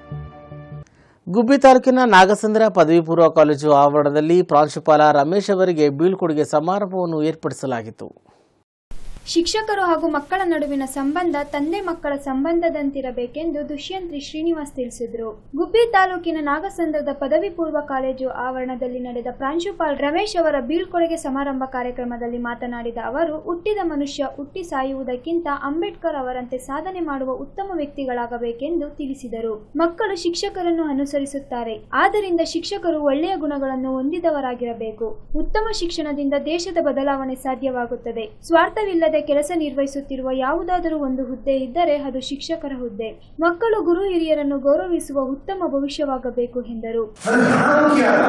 ಗುಬ್ಬಿ ತಾಲೂಕಿನ ನಾಗಸಂದ್ರ ಪದವಿ ಪೂರ್ವ ಕಾಲೇಜು ಆವರಣದಲ್ಲಿ ಪ್ರಾಂಶುಪಾಲ ರಮೇಶ್ ಅವರಿಗೆ ಬೀಳ್ಕೊಡುಗೆ ಸಮಾರಂಭವನ್ನು ಏರ್ಪಡಿಸಲಾಗಿತ್ತು ಶಿಕ್ಷಕರು ಹಾಗೂ ಮಕ್ಕಳ ನಡುವಿನ ಸಂಬಂಧ ತಂದೆ ಮಕ್ಕಳ ಸಂಬಂಧದಂತಿರಬೇಕೆಂದು ದುಷ್ಯಂತ್ರಿ ಶ್ರೀನಿವಾಸ್ ತಿಳಿಸಿದರು ಗುಬ್ಬಿ ತಾಲೂಕಿನ ನಾಗಸಂದ್ರದ ಪದವಿ ಪೂರ್ವ ಕಾಲೇಜು ಆವರಣದಲ್ಲಿ ನಡೆದ ಪ್ರಾಂಶುಪಾಲ್ ರಮೇಶ್ ಅವರ ಬೀಳ್ಕೊಡುಗೆ ಸಮಾರಂಭ ಕಾರ್ಯಕ್ರಮದಲ್ಲಿ ಮಾತನಾಡಿದ ಅವರು ಹುಟ್ಟಿದ ಮನುಷ್ಯ ಹುಟ್ಟಿ ಸಾಯುವುದಕ್ಕಿಂತ ಅಂಬೇಡ್ಕರ್ ಅವರಂತೆ ಸಾಧನೆ ಮಾಡುವ ಉತ್ತಮ ವ್ಯಕ್ತಿಗಳಾಗಬೇಕೆಂದು ತಿಳಿಸಿದರು ಮಕ್ಕಳು ಶಿಕ್ಷಕರನ್ನು ಅನುಸರಿಸುತ್ತಾರೆ ಆದ್ದರಿಂದ ಶಿಕ್ಷಕರು ಒಳ್ಳೆಯ ಗುಣಗಳನ್ನು ಹೊಂದಿದವರಾಗಿರಬೇಕು ಉತ್ತಮ ಶಿಕ್ಷಣದಿಂದ ದೇಶದ ಬದಲಾವಣೆ ಸಾಧ್ಯವಾಗುತ್ತದೆ ಸ್ವಾರ್ಥವಿಲ್ಲದೆ ಕೆಲಸ ನಿರ್ವಹಿಸುತ್ತಿರುವ ಯಾವುದಾದರೂ ಒಂದು ಹುದ್ದೆ ಇದ್ದರೆ ಅದು ಶಿಕ್ಷಕರ ಹುದ್ದೆ ಮಕ್ಕಳು ಗುರು ಹಿರಿಯರನ್ನು ಗೌರವಿಸುವ ಉತ್ತಮ ಭವಿಷ್ಯವಾಗಬೇಕು ಎಂದರು ಅದು ಹಣ ಮುಖ್ಯ ಅಲ್ಲ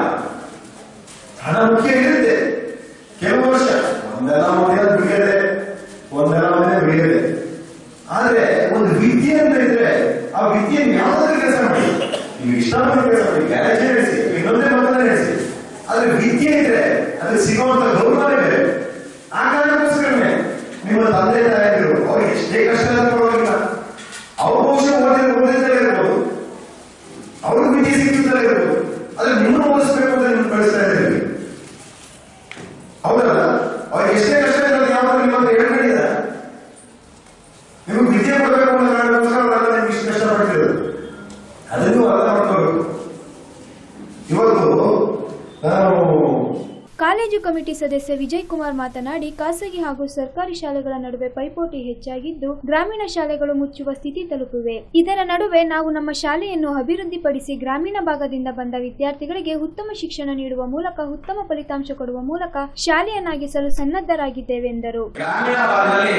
ಹಣ ಮುಖ್ಯ ಇರುತ್ತೆ ಕೆಲವು ವರ್ಷ ಒಂದೆಲ್ಲ ಮನೆ ಬಿಡಿಯದೆ ಒಂದೆಲ್ಲ ಮನೆ ಬಿಡಿಯದೆ ಆದ್ರೆ ಒಂದು ವಿದ್ಯೆ ಅಂತ ಇದ್ರೆ ಆ ವಿದ್ಯೆಯನ್ನು ಯಾವ್ದಾದ್ರು ಕೆಲಸ ಮಾಡಿ ನೀವು ಇಷ್ಟಪಟ್ಟು ಕೆಲಸ ಮಾಡಿ ಗ್ಯಾರೇಜ್ ನಡೆಸಿ ಇನ್ನೊಂದೇ ಮಕ್ಕಳ ನಡೆಸಿ ಆದ್ರೆ ವಿದ್ಯೆ ಇದ್ರೆ ಅದು ಸಿಗುವಂತ ಗೌರವನೇ ಬೇರೆ ಆ ಕಾರಣಕ್ಕೋಸ್ಕರನೇ ನಿಮ್ಮ ತಂದೆ ತಾಯಿಗಳು ಅವ್ರಿಗೆ ಎಷ್ಟೇ ಕಷ್ಟ ಆದ್ರೂ ಪರವಾಗಿಲ್ಲ ಅವ್ರ ಬಹುಶಃ ಓದಿದ ಓದಿದ್ರೆ ಇರ್ಬೋದು ಅವ್ರಿಗೆ ವಿದ್ಯೆ ಸಿಗುತ್ತಲೇ ಇರ್ಬೋದು ಆದ್ರೆ ನಿಮ್ಮನ್ನು ಓದಿಸ್ಬೇಕು ಅಂತ ನಿಮ್ಗೆ ಕಳಿಸ್ತಾ ಇದ್ದೀವಿ ಹೌದಲ್ಲ ಅವ್ರಿಗೆ ಎಷ್ಟೇ ಕಷ್ಟ ಇರೋದು ಯಾವಾಗ ನಿಮ್ಮ ಹತ್ರ ಹೇಳ್ಕೊಂಡಿದ್ದಾರೆ ನಿಮಗೆ ವಿದ್ಯೆ ಕೊಡಬೇಕು ಅನ್ನೋ ಕಾರಣಕ್ಕೋಸ್ಕರ ಅವರೆಲ್ಲ ನಿಮ್ಗೆ ಇಷ್ಟು ಕಷ್ಟಪಡ್ತಿರೋದು ಅದನ್ನು ಅರ್ಥ ಮಾಡ್ಕೋಬೇಕು ಇವತ್ತು ನಾನು ಕಾಲೇಜು ಕಮಿಟಿ ಸದಸ್ಯ ವಿಜಯ್ ಕುಮಾರ್ ಮಾತನಾಡಿ ಖಾಸಗಿ ಹಾಗೂ ಸರ್ಕಾರಿ ಶಾಲೆಗಳ ನಡುವೆ ಪೈಪೋಟಿ ಹೆಚ್ಚಾಗಿದ್ದು ಗ್ರಾಮೀಣ ಶಾಲೆಗಳು ಮುಚ್ಚುವ ಸ್ಥಿತಿ ತಲುಪಿವೆ ಇದರ ನಡುವೆ ನಾವು ನಮ್ಮ ಶಾಲೆಯನ್ನು ಅಭಿವೃದ್ಧಿಪಡಿಸಿ ಗ್ರಾಮೀಣ ಭಾಗದಿಂದ ಬಂದ ವಿದ್ಯಾರ್ಥಿಗಳಿಗೆ ಉತ್ತಮ ಶಿಕ್ಷಣ ನೀಡುವ ಮೂಲಕ ಉತ್ತಮ ಫಲಿತಾಂಶ ಕೊಡುವ ಮೂಲಕ ಶಾಲೆಯನ್ನಾಗಿಸಲು ಸನ್ನದ್ಧರಾಗಿದ್ದೇವೆ ಎಂದರು ಗ್ರಾಮೀಣ ಭಾಗದಲ್ಲಿ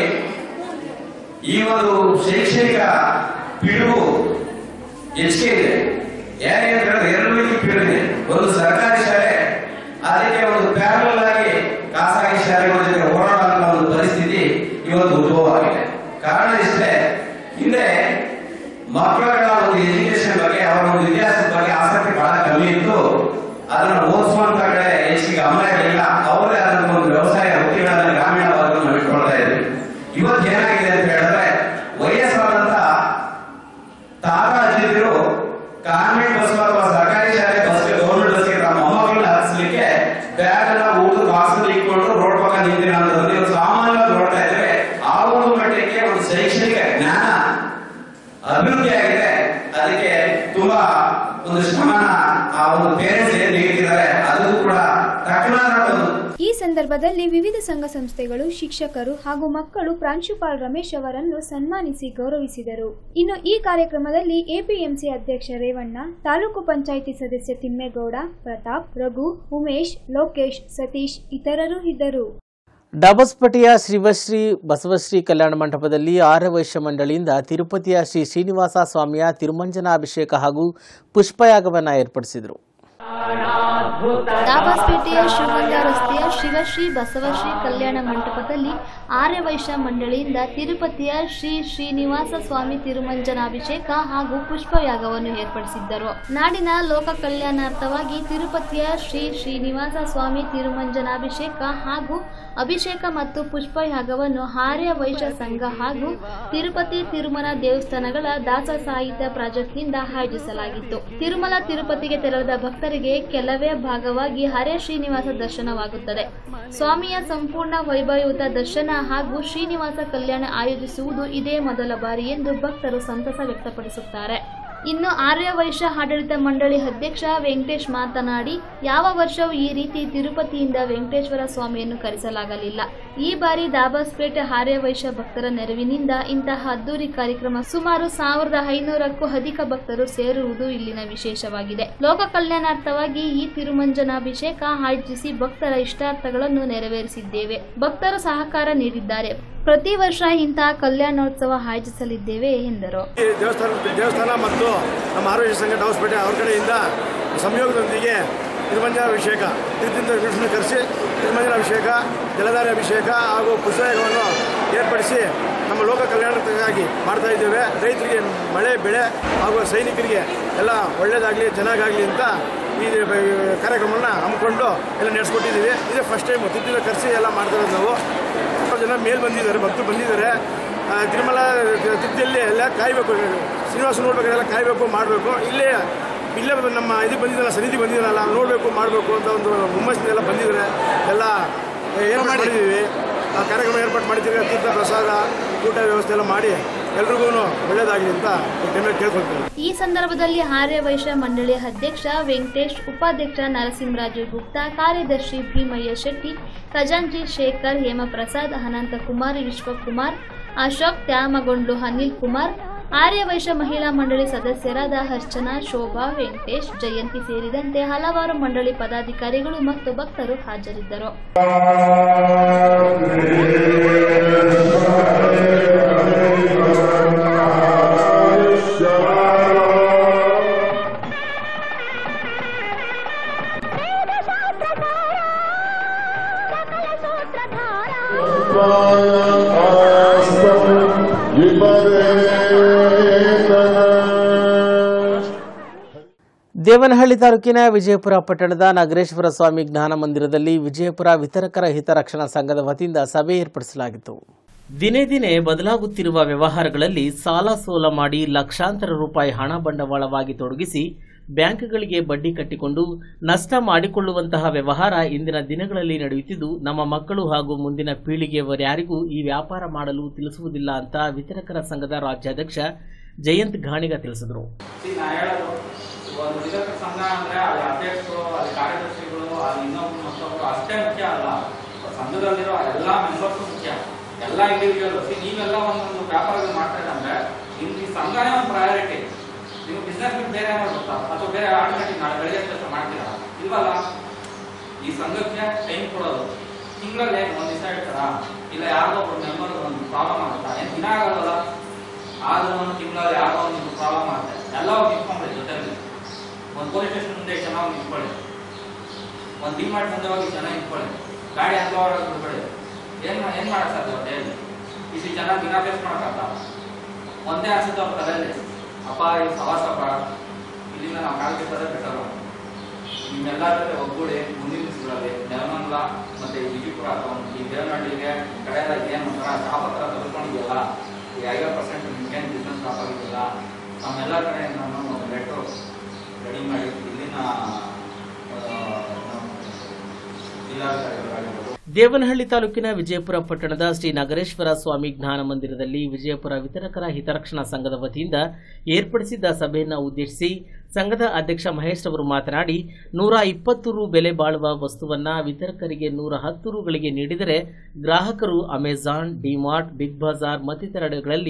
ಈ ಒಂದು ಶೈಕ್ಷಣಿಕ ಪಿಡುಗು ಹೆಚ್ಚಿಗೆ ಇದೆ ಯಾಕೆ ಅಂತ ಹೇಳಿದ್ರೆ ಎರಡು ರೀತಿ ಪಿಡುಗಿದೆ ಒಂದು ಸರ್ಕಾರಿ ಶಾಲೆ ಅದಕ್ಕೆ ಒಂದು ಪ್ಯಾರಲ್ ಆಗಿ ಖಾಸಗಿ ಶಾಲೆಗಳ ಜೊತೆ ಹೋರಾಡುವಂತ ಒಂದು ಪರಿಸ್ಥಿತಿ ಇವತ್ತು ಉದ್ಭವ ಆಗಿದೆ ಕಾರಣ ಇಷ್ಟೇ ಹಿಂದೆ ಮಕ್ಕಳ ಒಂದು ಎಜುಕೇಶನ್ ಬಗ್ಗೆ ಅವರ ಒಂದು ಇತಿಹಾಸದ ಬಗ್ಗೆ ಆಸಕ್ತಿ ಬಹಳ ಕಮ್ಮಿ ಇತ್ತು ಅದನ್ನು ಓದಿಸುವಂತ ಕಡೆ ಹೆಚ್ಚಿಗೆ ಗಮನ ಇರಲಿಲ್ಲ ಅವರೇ ಅದನ್ನ ಒಂದು ವ್ಯವಸಾಯ ವೃತ್ತಿಗಳನ್ನ ಗ್ರಾಮೀಣ ಭಾಗದಲ್ಲಿ ಇಟ್ಕೊಳ್ತಾ ಇದ್ವಿ ಇವತ್ತು ಏನಾಗಿದೆ ಅಂತ ಹೇಳಿದ್ರೆ ವಯಸ್ಸಾದಂತ ತಾತ ಅಜ್ಜಿದಿರು ಕಾನ್ವೆಂಟ್ ಬಸ್ ಅಥವಾ ಸರ್ಕಾರಿ ಶಾಲೆ ಬಸ್ ಗೌರ್ಮೆಂಟ್ ಬಸ್ಗೆ ತಮ್ಮ ಮೊಮ್ಮಗಳನ್ನ ಹತ್ತಿಸ್ಲಿಕ್ಕೆ ಬ್ಯಾಗ್ ಅನ್ನ ಊಟದ ಬಾಕ್ಸ್ ಇಟ್ಕೊಂಡು ರೋಡ್ ಪಕ್ಕ ನಿಂತಿನ ಅಂತಂದ್ರೆ ಇವತ್ತು ಸಾಮಾನ್ಯವಾಗಿ ನೋಡ್ತಾ ಇದ್ದೇವೆ ಆ ಒಂದು ಮಟ್ಟಕ್ಕೆ ಒಂದು ಶೈಕ್ಷಣಿಕ ಜ್ಞಾನ ಅಭಿವೃದ್ಧಿ ಆಗಿದೆ ಅದಕ್ಕೆ ತುಂಬಾ ಒಂದು ಶ್ರಮನ ಆ ಒಂದು ಪೇರೆಂಟ್ಸ್ ಏನ್ ನೀಡಿದ್ದಾರೆ ಅದಕ್ಕೂ ಕೂಡ ತಕ್ಕನಾದ ಒಂದು ಈ ಸಂದರ್ಭದಲ್ಲಿ ವಿವಿಧ ಸಂಘ ಸಂಸ್ಥೆಗಳು ಶಿಕ್ಷಕರು ಹಾಗೂ ಮಕ್ಕಳು ಪ್ರಾಂಶುಪಾಲ್ ರಮೇಶ್ ಅವರನ್ನು ಸನ್ಮಾನಿಸಿ ಗೌರವಿಸಿದರು ಇನ್ನು ಈ ಕಾರ್ಯಕ್ರಮದಲ್ಲಿ ಎಪಿಎಂಸಿ ಅಧ್ಯಕ್ಷ ರೇವಣ್ಣ ತಾಲೂಕು ಪಂಚಾಯಿತಿ ಸದಸ್ಯ ತಿಮ್ಮೇಗೌಡ ಪ್ರತಾಪ್ ರಘು ಉಮೇಶ್ ಲೋಕೇಶ್ ಸತೀಶ್ ಇತರರು ಇದ್ದರು ಡಬಸ್ಪಟಿಯ ಶ್ರೀವಶ್ರೀ ಬಸವಶ್ರೀ ಕಲ್ಯಾಣ ಮಂಟಪದಲ್ಲಿ ಆರ್ಯವೈಶ್ಯ ಮಂಡಳಿಯಿಂದ ತಿರುಪತಿಯ ಶ್ರೀ ಶ್ರೀನಿವಾಸ ಸ್ವಾಮಿಯ ತಿರುಮಂಜನಾಭಿಷೇಕ ಹಾಗೂ ಪುಷ್ಪಯಾಗವನ್ನು ಏರ್ಪಡಿಸಿದರು ದಾಬಾಸ್ಪೇಟೆಯ ಶಿವಗಂಗಾ ರಸ್ತೆಯ ಶಿವಶ್ರೀ ಬಸವಶ್ರೀ ಕಲ್ಯಾಣ ಮಂಟಪದಲ್ಲಿ ಆರ್ಯವೈಶ್ಯ ಮಂಡಳಿಯಿಂದ ತಿರುಪತಿಯ ಶ್ರೀ ಶ್ರೀನಿವಾಸ ಸ್ವಾಮಿ ತಿರುಮಂಜನಾಭಿಷೇಕ ಹಾಗೂ ಪುಷ್ಪಯಾಗವನ್ನು ಏರ್ಪಡಿಸಿದ್ದರು ನಾಡಿನ ಲೋಕ ಕಲ್ಯಾಣಾರ್ಥವಾಗಿ ತಿರುಪತಿಯ ಶ್ರೀ ಶ್ರೀನಿವಾಸ ಸ್ವಾಮಿ ತಿರುಮಂಜನಾಭಿಷೇಕ ಹಾಗೂ ಅಭಿಷೇಕ ಮತ್ತು ಪುಷ್ಪಯಾಗವನ್ನು ಆರ್ಯ ವೈಶ್ಯ ಸಂಘ ಹಾಗೂ ತಿರುಪತಿ ತಿರುಮಲ ದೇವಸ್ಥಾನಗಳ ದಾಸ ಸಾಹಿತ್ಯ ಪ್ರಾಜೆಕ್ಟ್ನಿಂದ ಆಯೋಜಿಸಲಾಗಿತ್ತು ತಿರುಮಲ ತಿರುಪತಿಗೆ ತೆರಳಿದ ಭಕ್ತರಿಗೆ ಕೆಲವೇ ಭಾಗವಾಗಿ ಹರೇ ಶ್ರೀನಿವಾಸ ದರ್ಶನವಾಗುತ್ತದೆ ಸ್ವಾಮಿಯ ಸಂಪೂರ್ಣ ವೈಭವಯುತ ದರ್ಶನ ಹಾಗೂ ಶ್ರೀನಿವಾಸ ಕಲ್ಯಾಣ ಆಯೋಜಿಸುವುದು ಇದೇ ಮೊದಲ ಬಾರಿ ಎಂದು ಭಕ್ತರು ಸಂತಸ ವ್ಯಕ್ತಪಡಿಸುತ್ತಾರೆ ಇನ್ನು ಆರ್ಯ ವೈಶ್ಯ ಆಡಳಿತ ಮಂಡಳಿ ಅಧ್ಯಕ್ಷ ವೆಂಕಟೇಶ್ ಮಾತನಾಡಿ ಯಾವ ವರ್ಷವೂ ಈ ರೀತಿ ತಿರುಪತಿಯಿಂದ ವೆಂಕಟೇಶ್ವರ ಸ್ವಾಮಿಯನ್ನು ಕರೆಸಲಾಗಲಿಲ್ಲ ಈ ಬಾರಿ ದಾಬಾಸ್ಪೇಟೆ ಆರ್ಯ ವೈಶ್ಯ ಭಕ್ತರ ನೆರವಿನಿಂದ ಇಂತಹ ಅದ್ದೂರಿ ಕಾರ್ಯಕ್ರಮ ಸುಮಾರು ಸಾವಿರದ ಐನೂರಕ್ಕೂ ಅಧಿಕ ಭಕ್ತರು ಸೇರುವುದು ಇಲ್ಲಿನ ವಿಶೇಷವಾಗಿದೆ ಲೋಕ ಕಲ್ಯಾಣಾರ್ಥವಾಗಿ ಈ ತಿರುಮಂಜನಾಭಿಷೇಕ ಆಯೋಜಿಸಿ ಭಕ್ತರ ಇಷ್ಟಾರ್ಥಗಳನ್ನು ನೆರವೇರಿಸಿದ್ದೇವೆ ಭಕ್ತರು ಸಹಕಾರ ನೀಡಿದ್ದಾರೆ ಪ್ರತಿ ವರ್ಷ ಇಂತಹ ಕಲ್ಯಾಣೋತ್ಸವ ಆಯೋಜಿಸಲಿದ್ದೇವೆ ಎಂದರು ಈ ದೇವಸ್ಥಾನ ದೇವಸ್ಥಾನ ಮತ್ತು ನಮ್ಮ ಆರೋಗ್ಯ ಸಂಘ ಡಾವಸ್ಪೇಟೆ ಅವ್ರ ಕಡೆಯಿಂದ ಸಂಯೋಗದೊಂದಿಗೆ ತಿರುಮಂಜನಾಭಿಷೇಕ ತೀರ್ಥದಿಂದ ವಿಷ್ಣು ಕರೆಸಿ ತಿರುಮಂಜನಾಭಿಷೇಕ ಜಲಧಾರೆ ಅಭಿಷೇಕ ಹಾಗೂ ಪುಸ್ತಕವನ್ನು ಏರ್ಪಡಿಸಿ ನಮ್ಮ ಲೋಕ ಕಲ್ಯಾಣಕ್ಕಾಗಿ ಮಾಡ್ತಾ ಇದ್ದೇವೆ ರೈತರಿಗೆ ಮಳೆ ಬೆಳೆ ಹಾಗೂ ಸೈನಿಕರಿಗೆ ಎಲ್ಲ ಒಳ್ಳೇದಾಗಲಿ ಚೆನ್ನಾಗಾಗಲಿ ಅಂತ ಈ ಕಾರ್ಯಕ್ರಮವನ್ನು ಹಮ್ಮಿಕೊಂಡು ಎಲ್ಲ ನಡೆಸ್ಕೊಟ್ಟಿದ್ದೀವಿ ಇದೇ ಫಸ್ಟ್ ಟೈಮ್ ತಿದ್ದಿನ ಕರೆಸಿ ಎಲ್ಲ ಮಾಡ್ತಾ ಇರೋದು ನಾವು ಎಷ್ಟೋ ಜನ ಮೇಲ್ ಬಂದಿದ್ದಾರೆ ಭಕ್ತರು ಬಂದಿದ್ದಾರೆ ಆ, ತಿರುಮಲ ತಿದ್ದಿಯಲ್ಲಿ ಎಲ್ಲ ಕಾಯಬೇಕು ಶ್ರೀನಿವಾಸ ನೋಡ್ಬೇಕಾದ್ರೆ ಕಾಯಬೇಕು ಮಾಡಬೇಕು ಇಲ್ಲೇ ಇಲ್ಲೇ ಬಂದು ನಮ್ಮ ಇದು ಬಂದಿದ್ದಲ್ಲ ಸನ್ನಿಧಿ ಬಂದಿದ್ದಾರಲ್ಲ ನೋಡಬೇಕು ಮಾಡಬೇಕು ಅಂತ ಒಂದು ಹುಮ್ಮಸ್ಸಿನೆಲ್ಲ ಬಂದಿದ್ದಾರೆ ಎಲ್ಲ ಏರ್ಪಾಡು ಮಾಡಿದ್ದೀವಿ ಆ ಕಾರ್ಯಕ್ರಮ ಏರ್ಪಾಡು ಮಾಡಿದ್ದೀವಿ ತೀರ್ಥ ಪ್ರಸಾದ ಊಟ ವ್ಯವಸ್ಥೆ ಎಲ್ಲ ಮಾಡಿ ಎಲ್ರಿಗೂ ಒಳ್ಳೇದಾಗಲಿ ಅಂತ ಟೈಮಲ್ಲಿ ಕೇಳ್ಕೊಳ್ತೀನಿ ಈ ಸಂದರ್ಭದಲ್ಲಿ ಆರ್ಯ ವೈಶ್ಯ ಮಂಡಳಿಯ ಅಧ್ಯಕ್ಷ ವೆಂಕಟೇಶ್ ಉಪಾಧ್ಯಕ್ಷ ನರಸಿಂಹರಾಜು ಗುಪ್ತಾ ಕಾರ್ಯದರ್ಶಿ ಭೀಮಯ್ಯ ಶೆಟ್ಟಿ ಖಜಾಂಚಿ ಶೇಖರ್ ಹೇಮಪ್ರಸಾದ್ ಅನಂತಕುಮಾರ್ ವಿಶ್ವಕುಮಾರ್ ಅಶೋಕ್ ತ್ಯಾಮಗೊಂಡ್ಲು ಅನಿಲ್ ಕುಮಾರ್ ಆರ್ಯ ವೈಶ್ಯ ಮಹಿಳಾ ಮಂಡಳಿ ಸದಸ್ಯರಾದ ಅರ್ಚನಾ ಶೋಭಾ ವೆಂಕಟೇಶ್ ಜಯಂತಿ ಸೇರಿದಂತೆ ಹಲವಾರು ಮಂಡಳಿ ಪದಾಧಿಕಾರಿಗಳು ಮತ್ತು ಭಕ್ತರು ಹಾಜರಿದ್ದರು ದೇವನಹಳ್ಳಿ ತಾಲೂಕಿನ ವಿಜಯಪುರ ಪಟ್ಟಣದ ನಾಗರೇಶ್ವರ ಸ್ವಾಮಿ ಜ್ಞಾನ ಮಂದಿರದಲ್ಲಿ ವಿಜಯಪುರ ವಿತರಕರ ಹಿತರಕ್ಷಣಾ ಸಂಘದ ವತಿಯಿಂದ ಸಭೆ ಏರ್ಪಡಿಸಲಾಗಿತ್ತು ದಿನೇ ದಿನೇ ಬದಲಾಗುತ್ತಿರುವ ವ್ಯವಹಾರಗಳಲ್ಲಿ ಸಾಲ ಸೋಲ ಮಾಡಿ ಲಕ್ಷಾಂತರ ರೂಪಾಯಿ ಹಣ ಬಂಡವಾಳವಾಗಿ ತೊಡಗಿಸಿ ಬ್ಯಾಂಕ್ಗಳಿಗೆ ಬಡ್ಡಿ ಕಟ್ಟಿಕೊಂಡು ನಷ್ಟ ಮಾಡಿಕೊಳ್ಳುವಂತಹ ವ್ಯವಹಾರ ಇಂದಿನ ದಿನಗಳಲ್ಲಿ ನಡೆಯುತ್ತಿದ್ದು ನಮ್ಮ ಮಕ್ಕಳು ಹಾಗೂ ಮುಂದಿನ ಪೀಳಿಗೆಯವರ್ಯಾರಿಗೂ ಈ ವ್ಯಾಪಾರ ಮಾಡಲು ತಿಳಿಸುವುದಿಲ್ಲ ಅಂತ ವಿತರಕರ ಸಂಘದ ರಾಜ್ಯಾಧ್ಯಕ್ಷ ಜಯಂತ್ ಘಾಣಿಗ ತಿಳಿಸಿದರು ನಾ ಹೇಳೋದು ಒಂದು ವಿಧಕ ಸಂಘ ಅಂದ್ರೆ ಅಲ್ಲಿ ಅಧ್ಯಕ್ಷರು ಅಲ್ಲಿ ಕಾರ್ಯದರ್ಶಿಗಳು ಅಲ್ಲಿ ಇನ್ನೊಬ್ರು ಮತ್ತೊಬ್ರು ಅಷ್ಟೇ ಮುಖ್ಯ ಅಲ್ಲ ಸಂಘದಲ್ಲಿರೋ ಎಲ್ಲ ಮೆಂಬರ್ಸ್ ಮುಖ್ಯ ಎಲ್ಲ ಇಂಡಿವಿಜುವಲ್ ನೀವೆಲ್ಲ ಒಂದೊಂದು ವ್ಯಾಪಾರಗಳು ಮಾಡ್ತಾ ಇದ್ದಂದ್ರೆ ನಿಮ್ಗೆ ಈ ಸಂಘನೇ ಒಂದು ಪ್ರಯಾರಿಟಿ ನೀವು ಬಿಸ್ನೆಸ್ ಬಿಟ್ಟು ಬೇರೆ ಏನಾದ್ರು ಗೊತ್ತಾ ಅಥವಾ ಬೇರೆ ಆಟೋಮೆಟಿಕ್ ನಾಳೆ ಬೆಳಗ್ಗೆ ಕೆಲಸ ಮಾಡ್ತೀರಾ ಇಲ್ವಲ್ಲ ಈ ಸಂಘಕ್ಕೆ ಟೈಮ್ ಕೊಡೋದು ತಿಂಗಳಲ್ಲಿ ಒಂದ್ ದಿವಸ ಇಡ್ತಾರಾ ಇಲ್ಲ ಯಾರಿಗೋ ಒಬ್ಬ ಮೆಂಬರ್ ಒಂದು ಪ್ರಾಬ್ಲಮ್ ಆಗುತ್ತಾ ಏನ್ ದಿನ ಆಗಲ್ಲ ಆದ್ರೂ ಒಂದು ತಿಂಗಳಲ್ಲಿ ಯಾರೋ ಒಂದು ಪ್ರಾಬ್ಲಮ್ ಆಗುತ್ತೆ ಎಲ್ಲ ಹೋಗಿ ನಿಂತ್ಕೊಂಡ್ಬಿಡಿ ಜೊತೆಲಿ ಒಂದು ಪೊಲೀಸ್ ಸ್ಟೇಷನ್ ಮುಂದೆ ಚೆನ್ನಾಗಿ ನಿಂತ್ಕೊಳ್ಳಿ ಒಂದು ಡಿಮಾರ್ಟ್ ಮುಂದೆ ಹೋಗಿ ಚೆನ್ನಾಗಿ ನಿಂತ್ಕೊಳ್ಳಿ ಗಾಡಿ ಹಂಗೆ ಬಿಡ್ಬೇಡಿ ಏನ್ ಮಾ- ಏನ್ ಮಾಡಕ್ ಸಾಧ್ಯ ಅವ್ರು ಹೇಳಿ ಇಷ್ಟು ಚೆನ್ನಾಗಿ ದಿನ ಫೇಸ್ ಮಾಡಕ್ಕಾಗ್ತ ಒಂದೇ ಅನ್ಸುತ್ತೆ ಅವ್ರ ತಲೆಯಲ್ಲಿ ಅಪ್ಪ ಈ ಸವಾಸ ಬೇಡ ಇಲ್ಲಿಂದ ನಾವು ಕಾಲ್ ಕೆತ್ತೋದೇ ಬೆಟರ್ ನಿಮ್ಮೆಲ್ಲರ ಜೊತೆ ಒಗ್ಗೂಡಿ ಮುಂದಿನ ದಿವಸಗಳಲ್ಲಿ ನೆಲಮಂಗಲ ಮತ್ತೆ ಈ ವಿಜಯಪುರ ಅಥವಾ ಈ ದೇವನಹಳ್ಳಿಗೆ ಕಡೆಯೆಲ್ಲ ಏನು ಒಂಥರ ಶಾಪ್ ಹತ್ರ ತೆಗೆದುಕೊಂಡಿದೆಯಲ್ಲ ಈ ಐವತ್ತು ಪರ್ಸೆಂಟ್ ನಿಮ್ಗೇನು ಬಿಸ್ನೆಸ್ ಸ್ಟಾಪ್ ಆಗಿದೆಯಲ್ಲ ನಮ್ಮೆಲ್ಲ ಕಡೆ ನಾನು ಒಂದು ಲೆಟ್ರು ರೆಡಿ ಮಾಡಿ ಇಲ್ಲಿನ ಜಿಲ್ಲಾಧಿಕಾರಿಗಳಾಗಿರ್ಬೋದು ದೇವನಹಳ್ಳಿ ತಾಲೂಕಿನ ವಿಜಯಪುರ ಪಟ್ಟಣದ ಶ್ರೀ ನಗರೇಶ್ವರ ಸ್ವಾಮಿ ಜ್ಞಾನ ಮಂದಿರದಲ್ಲಿ ವಿಜಯಪುರ ವಿತರಕರ ಹಿತರಕ್ಷಣಾ ಸಂಘದ ವತಿಯಿಂದ ಏರ್ಪಡಿಸಿದ್ದ ಸಭೆಯನ್ನು ಉದ್ದೇಶಿಸಿ ಸಂಘದ ಅಧ್ಯಕ್ಷ ಮಹೇಶ್ ಅವರು ಮಾತನಾಡಿ ನೂರ ಇಪ್ಪತ್ತು ರು ಬೆಲೆ ಬಾಳುವ ವಸ್ತುವನ್ನ ವಿತರಕರಿಗೆ ನೂರ ಹತ್ತು ರುಗಳಿಗೆ ನೀಡಿದರೆ ಗ್ರಾಹಕರು ಅಮೆಜಾನ್ ಡಿಮಾರ್ಟ್ ಬಿಗ್ ಬಜಾರ್ ಮತ್ತಿತರೆಡೆಗಳಲ್ಲಿ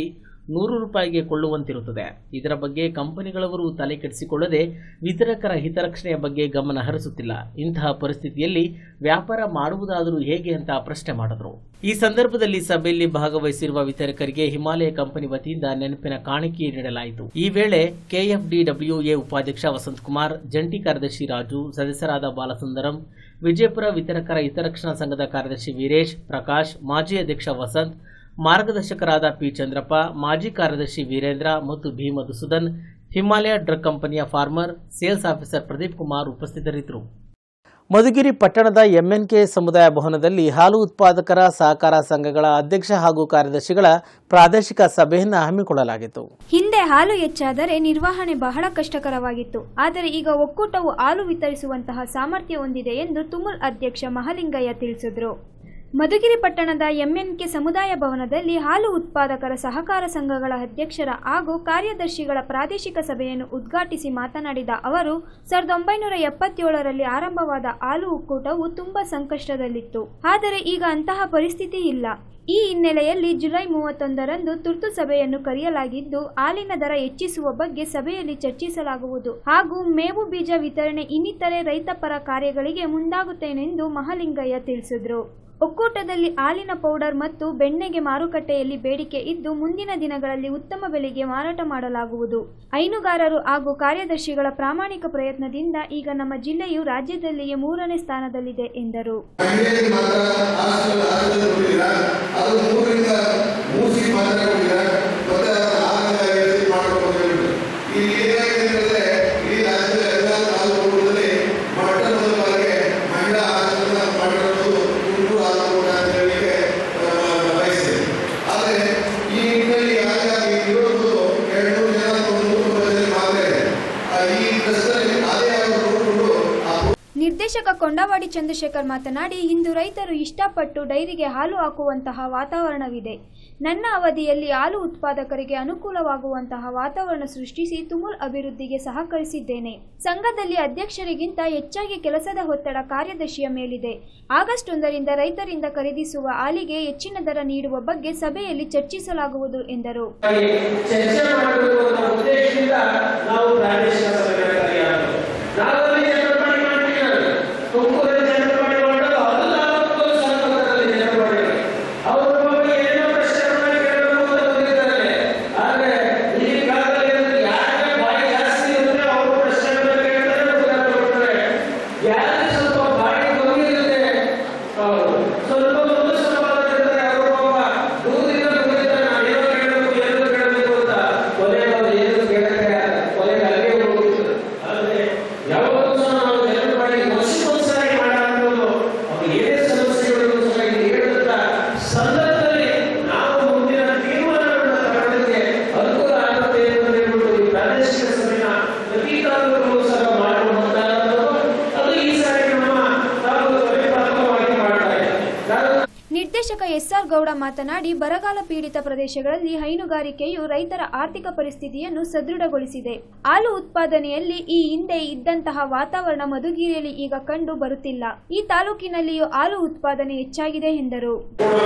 ನೂರು ರೂಪಾಯಿಗೆ ಕೊಳ್ಳುವಂತಿರುತ್ತದೆ ಇದರ ಬಗ್ಗೆ ಕಂಪನಿಗಳವರು ತಲೆ ಕೆಡಿಸಿಕೊಳ್ಳದೆ ವಿತರಕರ ಹಿತರಕ್ಷಣೆಯ ಬಗ್ಗೆ ಗಮನ ಹರಿಸುತ್ತಿಲ್ಲ ಇಂತಹ ಪರಿಸ್ಥಿತಿಯಲ್ಲಿ ವ್ಯಾಪಾರ ಮಾಡುವುದಾದರೂ ಹೇಗೆ ಅಂತ ಪ್ರಶ್ನೆ ಮಾಡಿದ್ರು ಈ ಸಂದರ್ಭದಲ್ಲಿ ಸಭೆಯಲ್ಲಿ ಭಾಗವಹಿಸಿರುವ ವಿತರಕರಿಗೆ ಹಿಮಾಲಯ ಕಂಪನಿ ವತಿಯಿಂದ ನೆನಪಿನ ಕಾಣಿಕೆ ನೀಡಲಾಯಿತು ಈ ವೇಳೆ ಕೆಎಫ್ಡಿಡಬ್ಲ್ಯೂಎ ಉಪಾಧ್ಯಕ್ಷ ವಸಂತಕುಮಾರ್ ಜಂಟಿ ಕಾರ್ಯದರ್ಶಿ ರಾಜು ಸದಸ್ಯರಾದ ಬಾಲಸುಂದರಂ ವಿಜಯಪುರ ವಿತರಕರ ಹಿತರಕ್ಷಣಾ ಸಂಘದ ಕಾರ್ಯದರ್ಶಿ ವೀರೇಶ್ ಪ್ರಕಾಶ್ ಮಾಜಿ ಅಧ್ಯಕ್ಷ ವಸಂತ್ ಮಾರ್ಗದರ್ಶಕರಾದ ಪಿ ಚಂದ್ರಪ್ಪ ಮಾಜಿ ಕಾರ್ಯದರ್ಶಿ ವೀರೇಂದ್ರ ಮತ್ತು ಭೀ ಮಧುಸೂದನ್ ಹಿಮಾಲಯ ಡ್ರಗ್ ಕಂಪನಿಯ former sales officer Pradeep Kumar ಉಪಸ್ಥಿತರಿದ್ದರು ಮಧುಗಿರಿ ಪಟ್ಟಣದ ಎಂಎನ್ಕೆ ಸಮುದಾಯ ಭವನದಲ್ಲಿ ಹಾಲು ಉತ್ಪಾದಕರ ಸಹಕಾರ ಸಂಘಗಳ ಅಧ್ಯಕ್ಷ ಹಾಗೂ ಕಾರ್ಯದರ್ಶಿಗಳ ಪ್ರಾದೇಶಿಕ ಸಭೆಯನ್ನು ಹಮ್ಮಿಕೊಳ್ಳಲಾಗಿತ್ತು ಹಿಂದೆ ಹಾಲು ಹೆಚ್ಚಾದರೆ ನಿರ್ವಹಣೆ ಬಹಳ ಕಷ್ಟಕರವಾಗಿತ್ತು ಆದರೆ ಈಗ ಒಕ್ಕೂಟವು ಹಾಲು ವಿತರಿಸುವಂತಹ ಸಾಮರ್ಥ್ಯ ಹೊಂದಿದೆ ಎಂದು ತುಮುಲ್ ಅಧ್ಯಕ್ಷ ಮಹಲಿಂಗಯ್ಯ ತಿಳಿಸಿದರು ಮಧುಗಿರಿ ಪಟ್ಟಣದ ಎಂಎನ್ಕೆ ಸಮುದಾಯ ಭವನದಲ್ಲಿ ಹಾಲು ಉತ್ಪಾದಕರ ಸಹಕಾರ ಸಂಘಗಳ ಅಧ್ಯಕ್ಷರ ಹಾಗೂ ಕಾರ್ಯದರ್ಶಿಗಳ ಪ್ರಾದೇಶಿಕ ಸಭೆಯನ್ನು ಉದ್ಘಾಟಿಸಿ ಮಾತನಾಡಿದ ಅವರು ಸಾವಿರದ ಒಂಬೈನೂರ ಎಪ್ಪತ್ತೇಳರಲ್ಲಿ ಆರಂಭವಾದ ಹಾಲು ಒಕ್ಕೂಟವು ತುಂಬಾ ಸಂಕಷ್ಟದಲ್ಲಿತ್ತು ಆದರೆ ಈಗ ಅಂತಹ ಪರಿಸ್ಥಿತಿ ಇಲ್ಲ ಈ ಹಿನ್ನೆಲೆಯಲ್ಲಿ ಜುಲೈ ಮೂವತ್ತೊಂದರಂದು ತುರ್ತು ಸಭೆಯನ್ನು ಕರೆಯಲಾಗಿದ್ದು ಹಾಲಿನ ದರ ಹೆಚ್ಚಿಸುವ ಬಗ್ಗೆ ಸಭೆಯಲ್ಲಿ ಚರ್ಚಿಸಲಾಗುವುದು ಹಾಗೂ ಮೇವು ಬೀಜ ವಿತರಣೆ ಇನ್ನಿತರೆ ರೈತಪರ ಕಾರ್ಯಗಳಿಗೆ ಮುಂದಾಗುತ್ತೇನೆಂದು ಮಹಲಿಂಗಯ್ಯ ತಿಳಿಸಿದರು ಒಕ್ಕೂಟದಲ್ಲಿ ಹಾಲಿನ ಪೌಡರ್ ಮತ್ತು ಬೆಣ್ಣೆಗೆ ಮಾರುಕಟ್ಟೆಯಲ್ಲಿ ಬೇಡಿಕೆ ಇದ್ದು ಮುಂದಿನ ದಿನಗಳಲ್ಲಿ ಉತ್ತಮ ಬೆಲೆಗೆ ಮಾರಾಟ ಮಾಡಲಾಗುವುದು ಹೈನುಗಾರರು ಹಾಗೂ ಕಾರ್ಯದರ್ಶಿಗಳ ಪ್ರಾಮಾಣಿಕ ಪ್ರಯತ್ನದಿಂದ ಈಗ ನಮ್ಮ ಜಿಲ್ಲೆಯು ರಾಜ್ಯದಲ್ಲಿಯೇ ಮೂರನೇ ಸ್ಥಾನದಲ್ಲಿದೆ ಎಂದರು ಮಹಿಳೆಯರಿಗೆ ಮಾತ್ರ ಹಾಸ್ಟೆಲ್ ಹಾಸ್ಟೆಲ್ ಕೊಟ್ಟಿದ್ದೀರಾ ಅದು ಮೂರರಿಂದ ಮೂಸಿ ಮಾತ್ರ ಕೊಟ್ಟಿದ್ದೀರಾ ಮತ್ತೆ ಅದನ್ನ ಆರಂಭ ಎಲ್ಲಿ ಮಾಡಬೇಕು ಅಂತ ಹೇಳ್ಬಿಟ್ಟು ಇಲ್ಲಿ ಏನಾಗಿದೆ ಅಂತಂದ್ರೆ ಇಡೀ ರಾಜ್ಯದ ಎಲ್ಲ ತಾಲೂಕುಗಳಲ್ಲಿ ಮೊಟ್ಟ ಮೊದಲ ಬಾರಿಗೆ ಮಹಿಳಾ ಹಾಸ್ಟೆಲ್ ಮಾಡಿರೋದು ತುಮಕೂರು ಆಲೂರು ಅಂತ ಹೇಳಲಿಕ್ಕೆ ಬಯಸಿದೆ ಆದರೆ ಈ ನಿಟ್ಟಿನಲ್ಲಿ ಹಾಗಾಗಿ ಇರೋದು ಎರಡು ನೂರು ಜನ ಒಂದು ನೂರು ಬಸ್ಸಲ್ಲಿ ಮಾತ್ರ ಇದೆ ಆ, ಈ ಬಸ್ಸಲ್ಲಿ ಅದೇ ಅವರು ನೋಡಿಕೊಂಡು ಆ ನಿರ್ದೇಶಕ ಕೊಂಡವಾಡಿ ಚಂದ್ರಶೇಖರ್ ಮಾತನಾಡಿ ಇಂದು ರೈತರು ಇಷ್ಟಪಟ್ಟು ಡೈರಿಗೆ ಹಾಲು ಹಾಕುವಂತಹ ವಾತಾವರಣವಿದೆ ನನ್ನ ಅವಧಿಯಲ್ಲಿ ಹಾಲು ಉತ್ಪಾದಕರಿಗೆ ಅನುಕೂಲವಾಗುವಂತಹ ವಾತಾವರಣ ಸೃಷ್ಟಿಸಿ ತುಮುಲ್ ಅಭಿವೃದ್ಧಿಗೆ ಸಹಕರಿಸಿದ್ದೇನೆ ಸಂಘದಲ್ಲಿ ಅಧ್ಯಕ್ಷರಿಗಿಂತ ಹೆಚ್ಚಾಗಿ ಕೆಲಸದ ಒತ್ತಡ ಕಾರ್ಯದರ್ಶಿಯ ಮೇಲಿದೆ ಆಗಸ್ಟ್ ಒಂದರಿಂದ ರೈತರಿಂದ ಖರೀದಿಸುವ ಹಾಲಿಗೆ ಹೆಚ್ಚಿನ ದರ ನೀಡುವ ಬಗ್ಗೆ ಸಭೆಯಲ್ಲಿ ಚರ್ಚಿಸಲಾಗುವುದು ಎಂದರು ಚರ್ಚೆ ಮಾಡಬೇಕು ಅನ್ನೋ ಉದ್ದೇಶದಿಂದ ನಾವು ಪ್ರಾದೇಶಿಕ ಸಭೆಗಳ ಕರೆಯೋದು ನಾವಲ್ಲಿ ಜನರಪಾಡಿ ಮಾಡ್ತೀವಿ ನಾನು ತುಮಕೂರಲ್ಲಿ ಜನರಪಾಡಿ ಮಾಡೋದು ಅದು ತಾಲೂಕು ಸಂಘದಲ್ಲಿ ಜನರಪಾಡಿ ಅವರು ನಮಗೆ ಏನೋ ಪ್ರಶ್ನೆಗಳನ್ನ ಕೇಳಬೇಕು ಅಂತ ಬಂದಿರ್ತಾರೆ ಆದ್ರೆ ಈ ಕಾಲದಲ್ಲಿ ಯಾರಿಗೆ ಬಾಯಿ ಜಾಸ್ತಿ ಇರುತ್ತೆ ಅವರು ಪ್ರಶ್ನೆಗಳನ್ನ ಕೇಳ್ತಾರೆ ಉತ್ತರ ಕೊಡ್ತಾರೆ ಯಾರಿಗೆ ಸ್ವಲ್ಪ ಬಾಯಿ ಕಮ್ಮಿ ಇರುತ್ತೆ ಅವರು ಸ್ವಲ್ಪ ಮುಂದೆ ಸ್ವಲ್ಪ ಇರ್ತಾರೆ ಅವರು ಪಾಪ ದೂರದಿಂದ ಬಂದಿರ್ತಾರೆ ನಾನು ಏನೋ ಕೇಳಬೇಕು ಏನೋ ಕೇಳಬೇಕು ಅಂತ ಕೊನೆಗೆ ಅವ್ರು ಏನು ಕೇಳಕ್ಕೆ ಕೊನೆಗೆ ಅಲ್ಲಿಗೆ ಹೋಗ್ಬಿಡ್ತಾರೆ ಆದ್ರೆ ಯಾವತ್ತೂ ಸಹ ನಾವು ಜನರ ಮಾಡಿ ವರ್ಷಕ್ಕೊಂದ್ಸರಿ ಮಾಡೋದು ಅವ್ರು ಏನೇ ಸಮಸ್ಯೆಗಳು ಸಹ ಇಲ್ಲಿ ಹೇಳಿದಂತ ಸಂದರ್ಭದಲ್ಲಿ ನಾವು ಮುಂದಿನ ತೀರ್ಮಾನಗಳನ್ನ ತಗೊಳ್ಳೋದಕ್ಕೆ ಅನುಕೂಲ ಆಗುತ್ತೆ ಅಂತ ಹೇಳ್ಬಿಟ್ಟು ಈ ಪ್ರಾದೇಶಿಕ ಸಭೆನ ಪ್ರತಿ ತಾಲೂಕು ಸಹ ಮಾಡುವಂತ ಅದು ಈ ಸಾರಿ ನಮ್ಮ ತಾಲೂಕು ಸಭೆ ಪ್ರಥಮವಾಗಿ ಮಾಡ್ತಾ ಇದೆ ನಾನು ನಿರ್ದೇಶಕ ಎಸ್ಆರ್ ಗೌಡ ಮಾತನಾಡಿ ಬರಗಾಲ ಪೀಡಿತ ಪ್ರದೇಶಗಳಲ್ಲಿ ಹೈನುಗಾರಿಕೆಯು ರೈತರ ಆರ್ಥಿಕ ಪರಿಸ್ಥಿತಿಯನ್ನು ಸದೃಢಗೊಳಿಸಿದೆ ಹಾಲು ಉತ್ಪಾದನೆಯಲ್ಲಿ ಈ ಹಿಂದೆ ಇದ್ದಂತಹ ವಾತಾವರಣ ಮಧುಗಿರಿಯಲ್ಲಿ ಈಗ ಕಂಡು ಬರುತ್ತಿಲ್ಲ ಈ ತಾಲೂಕಿನಲ್ಲಿಯೂ ಹಾಲು ಉತ್ಪಾದನೆ ಹೆಚ್ಚಾಗಿದೆ ಎಂದರು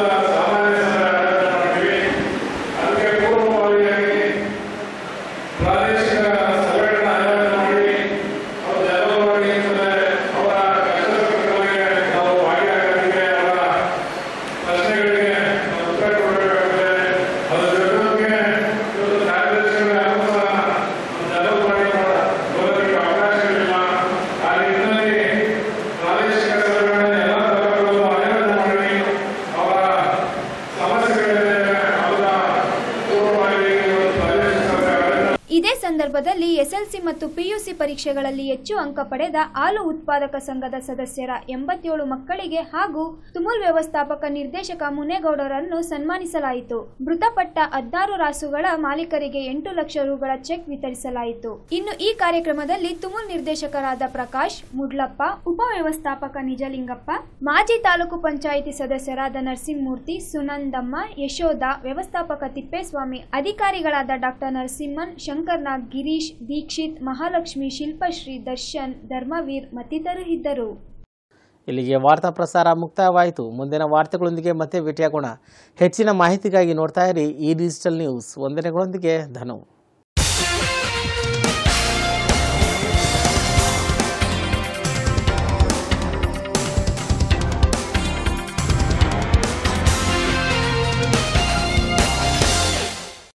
ಅದಕ್ಕೆ ಪೂರ್ವಭಾವಿಯಾಗಿ ಪ್ರಾದೇಶಿಕ ಸಭೆಗಳನ್ನ ಆಯೋಜನೆ ಮಾಡಿ ಅವರು ಜನರವಾಗಿ ಅವರ ಕಷ್ಟಗಳಿಗೆ ನಾವು ಭಾಗಿಯಾಗಲಿಕ್ಕೆ ಅವರ ಪ್ರಶ್ನೆಗಳಿಗೆ ಉತ್ತರ ಕೊಡಬೇಕಾಗುತ್ತೆ ಅದರ ಜೊತೆಗೆ ಇವತ್ತು ಕಾರ್ಯದರ್ಶಿಗಳ ಅನುಸಾರ ಜನರು ಮಾಡಿ ಬರೋದಕ್ಕೆ ಅವಕಾಶವಿಲ್ಲ ಆ ನಿಟ್ಟಿನಲ್ಲಿ ಪ್ರಾದೇಶಿಕ ಸಭೆಗಳನ್ನ ಎಲ್ಲ ತಾಲೂಕುಗಳಲ್ಲೂ ಆಯೋಜನೆ ಮಾಡಿ ಅವರ ಸಮಸ್ಯೆಗಳಿದೆ ಅವರ ಪೂರ್ವವಾಗಿ ಇವತ್ತು ಪ್ರಾದೇಶಿಕ ಸಭೆ ಆಯೋಜನೆ ಇದೇ ಸಂದರ್ಭದಲ್ಲಿ ಎಸ್ಎಲ್ಸಿ ಮತ್ತು ಪಿಯುಸಿ ಪರೀಕ್ಷೆಗಳಲ್ಲಿ ಹೆಚ್ಚು ಅಂಕ ಪಡೆದ ಹಾಲು ಉತ್ಪಾದಕ ಸಂಘದ ಸದಸ್ಯರ ಎಂಬತ್ತೇಳು ಮಕ್ಕಳಿಗೆ ಹಾಗೂ ತುಮುಲ್ ವ್ಯವಸ್ಥಾಪಕ ನಿರ್ದೇಶಕ ಮುನೇಗೌಡರನ್ನು ಸನ್ಮಾನಿಸಲಾಯಿತು ಮೃತಪಟ್ಟ ಹದ್ನಾರು ರಾಸುಗಳ ಮಾಲೀಕರಿಗೆ ಎಂಟು ಲಕ್ಷ ರುಗಳ ಚೆಕ್ ವಿತರಿಸಲಾಯಿತು ಇನ್ನು ಈ ಕಾರ್ಯಕ್ರಮದಲ್ಲಿ ತುಮುಲ್ ನಿರ್ದೇಶಕರಾದ ಪ್ರಕಾಶ್ ಮುಡ್ಲಪ್ಪ ಉಪ ವ್ಯವಸ್ಥಾಪಕ ನಿಜಲಿಂಗಪ್ಪ ಮಾಜಿ ತಾಲೂಕು ಪಂಚಾಯಿತಿ ಸದಸ್ಯರಾದ ನರಸಿಂಹಮೂರ್ತಿ ಸುನಂದಮ್ಮ ಯಶೋಧ ವ್ಯವಸ್ಥಾಪಕ ತಿಪ್ಪೇಸ್ವಾಮಿ ಅಧಿಕಾರಿಗಳಾದ ಡಾಕ್ಟರ್ ನರಸಿಂಹನ್ ಶಂಕರ್ನಾಗ್ ಗಿರೀಶ್ ದೀಕ್ಷಿತ್ ಮಹಾಲಕ್ಷ್ಮಿ ಶಿಲ್ಪಶ್ರೀ ದರ್ಶನ್ ಧರ್ಮವೀರ್ ಮತ್ತಿತರರು ಇದ್ದರು ಇಲ್ಲಿಗೆ ವಾರ್ತಾ ಪ್ರಸಾರ ಮುಕ್ತಾಯವಾಯಿತು ಮುಂದಿನ ವಾರ್ತೆಗಳೊಂದಿಗೆ ಮತ್ತೆ ಭೇಟಿಯಾಗೋಣ ಹೆಚ್ಚಿನ ಮಾಹಿತಿಗಾಗಿ ನೋಡ್ತಾ ಇರಿ ಈ ಡಿಜಿಟಲ್ ನ್ಯೂಸ್ ವಂದನೆಗಳೊಂದಿಗೆ ಧನು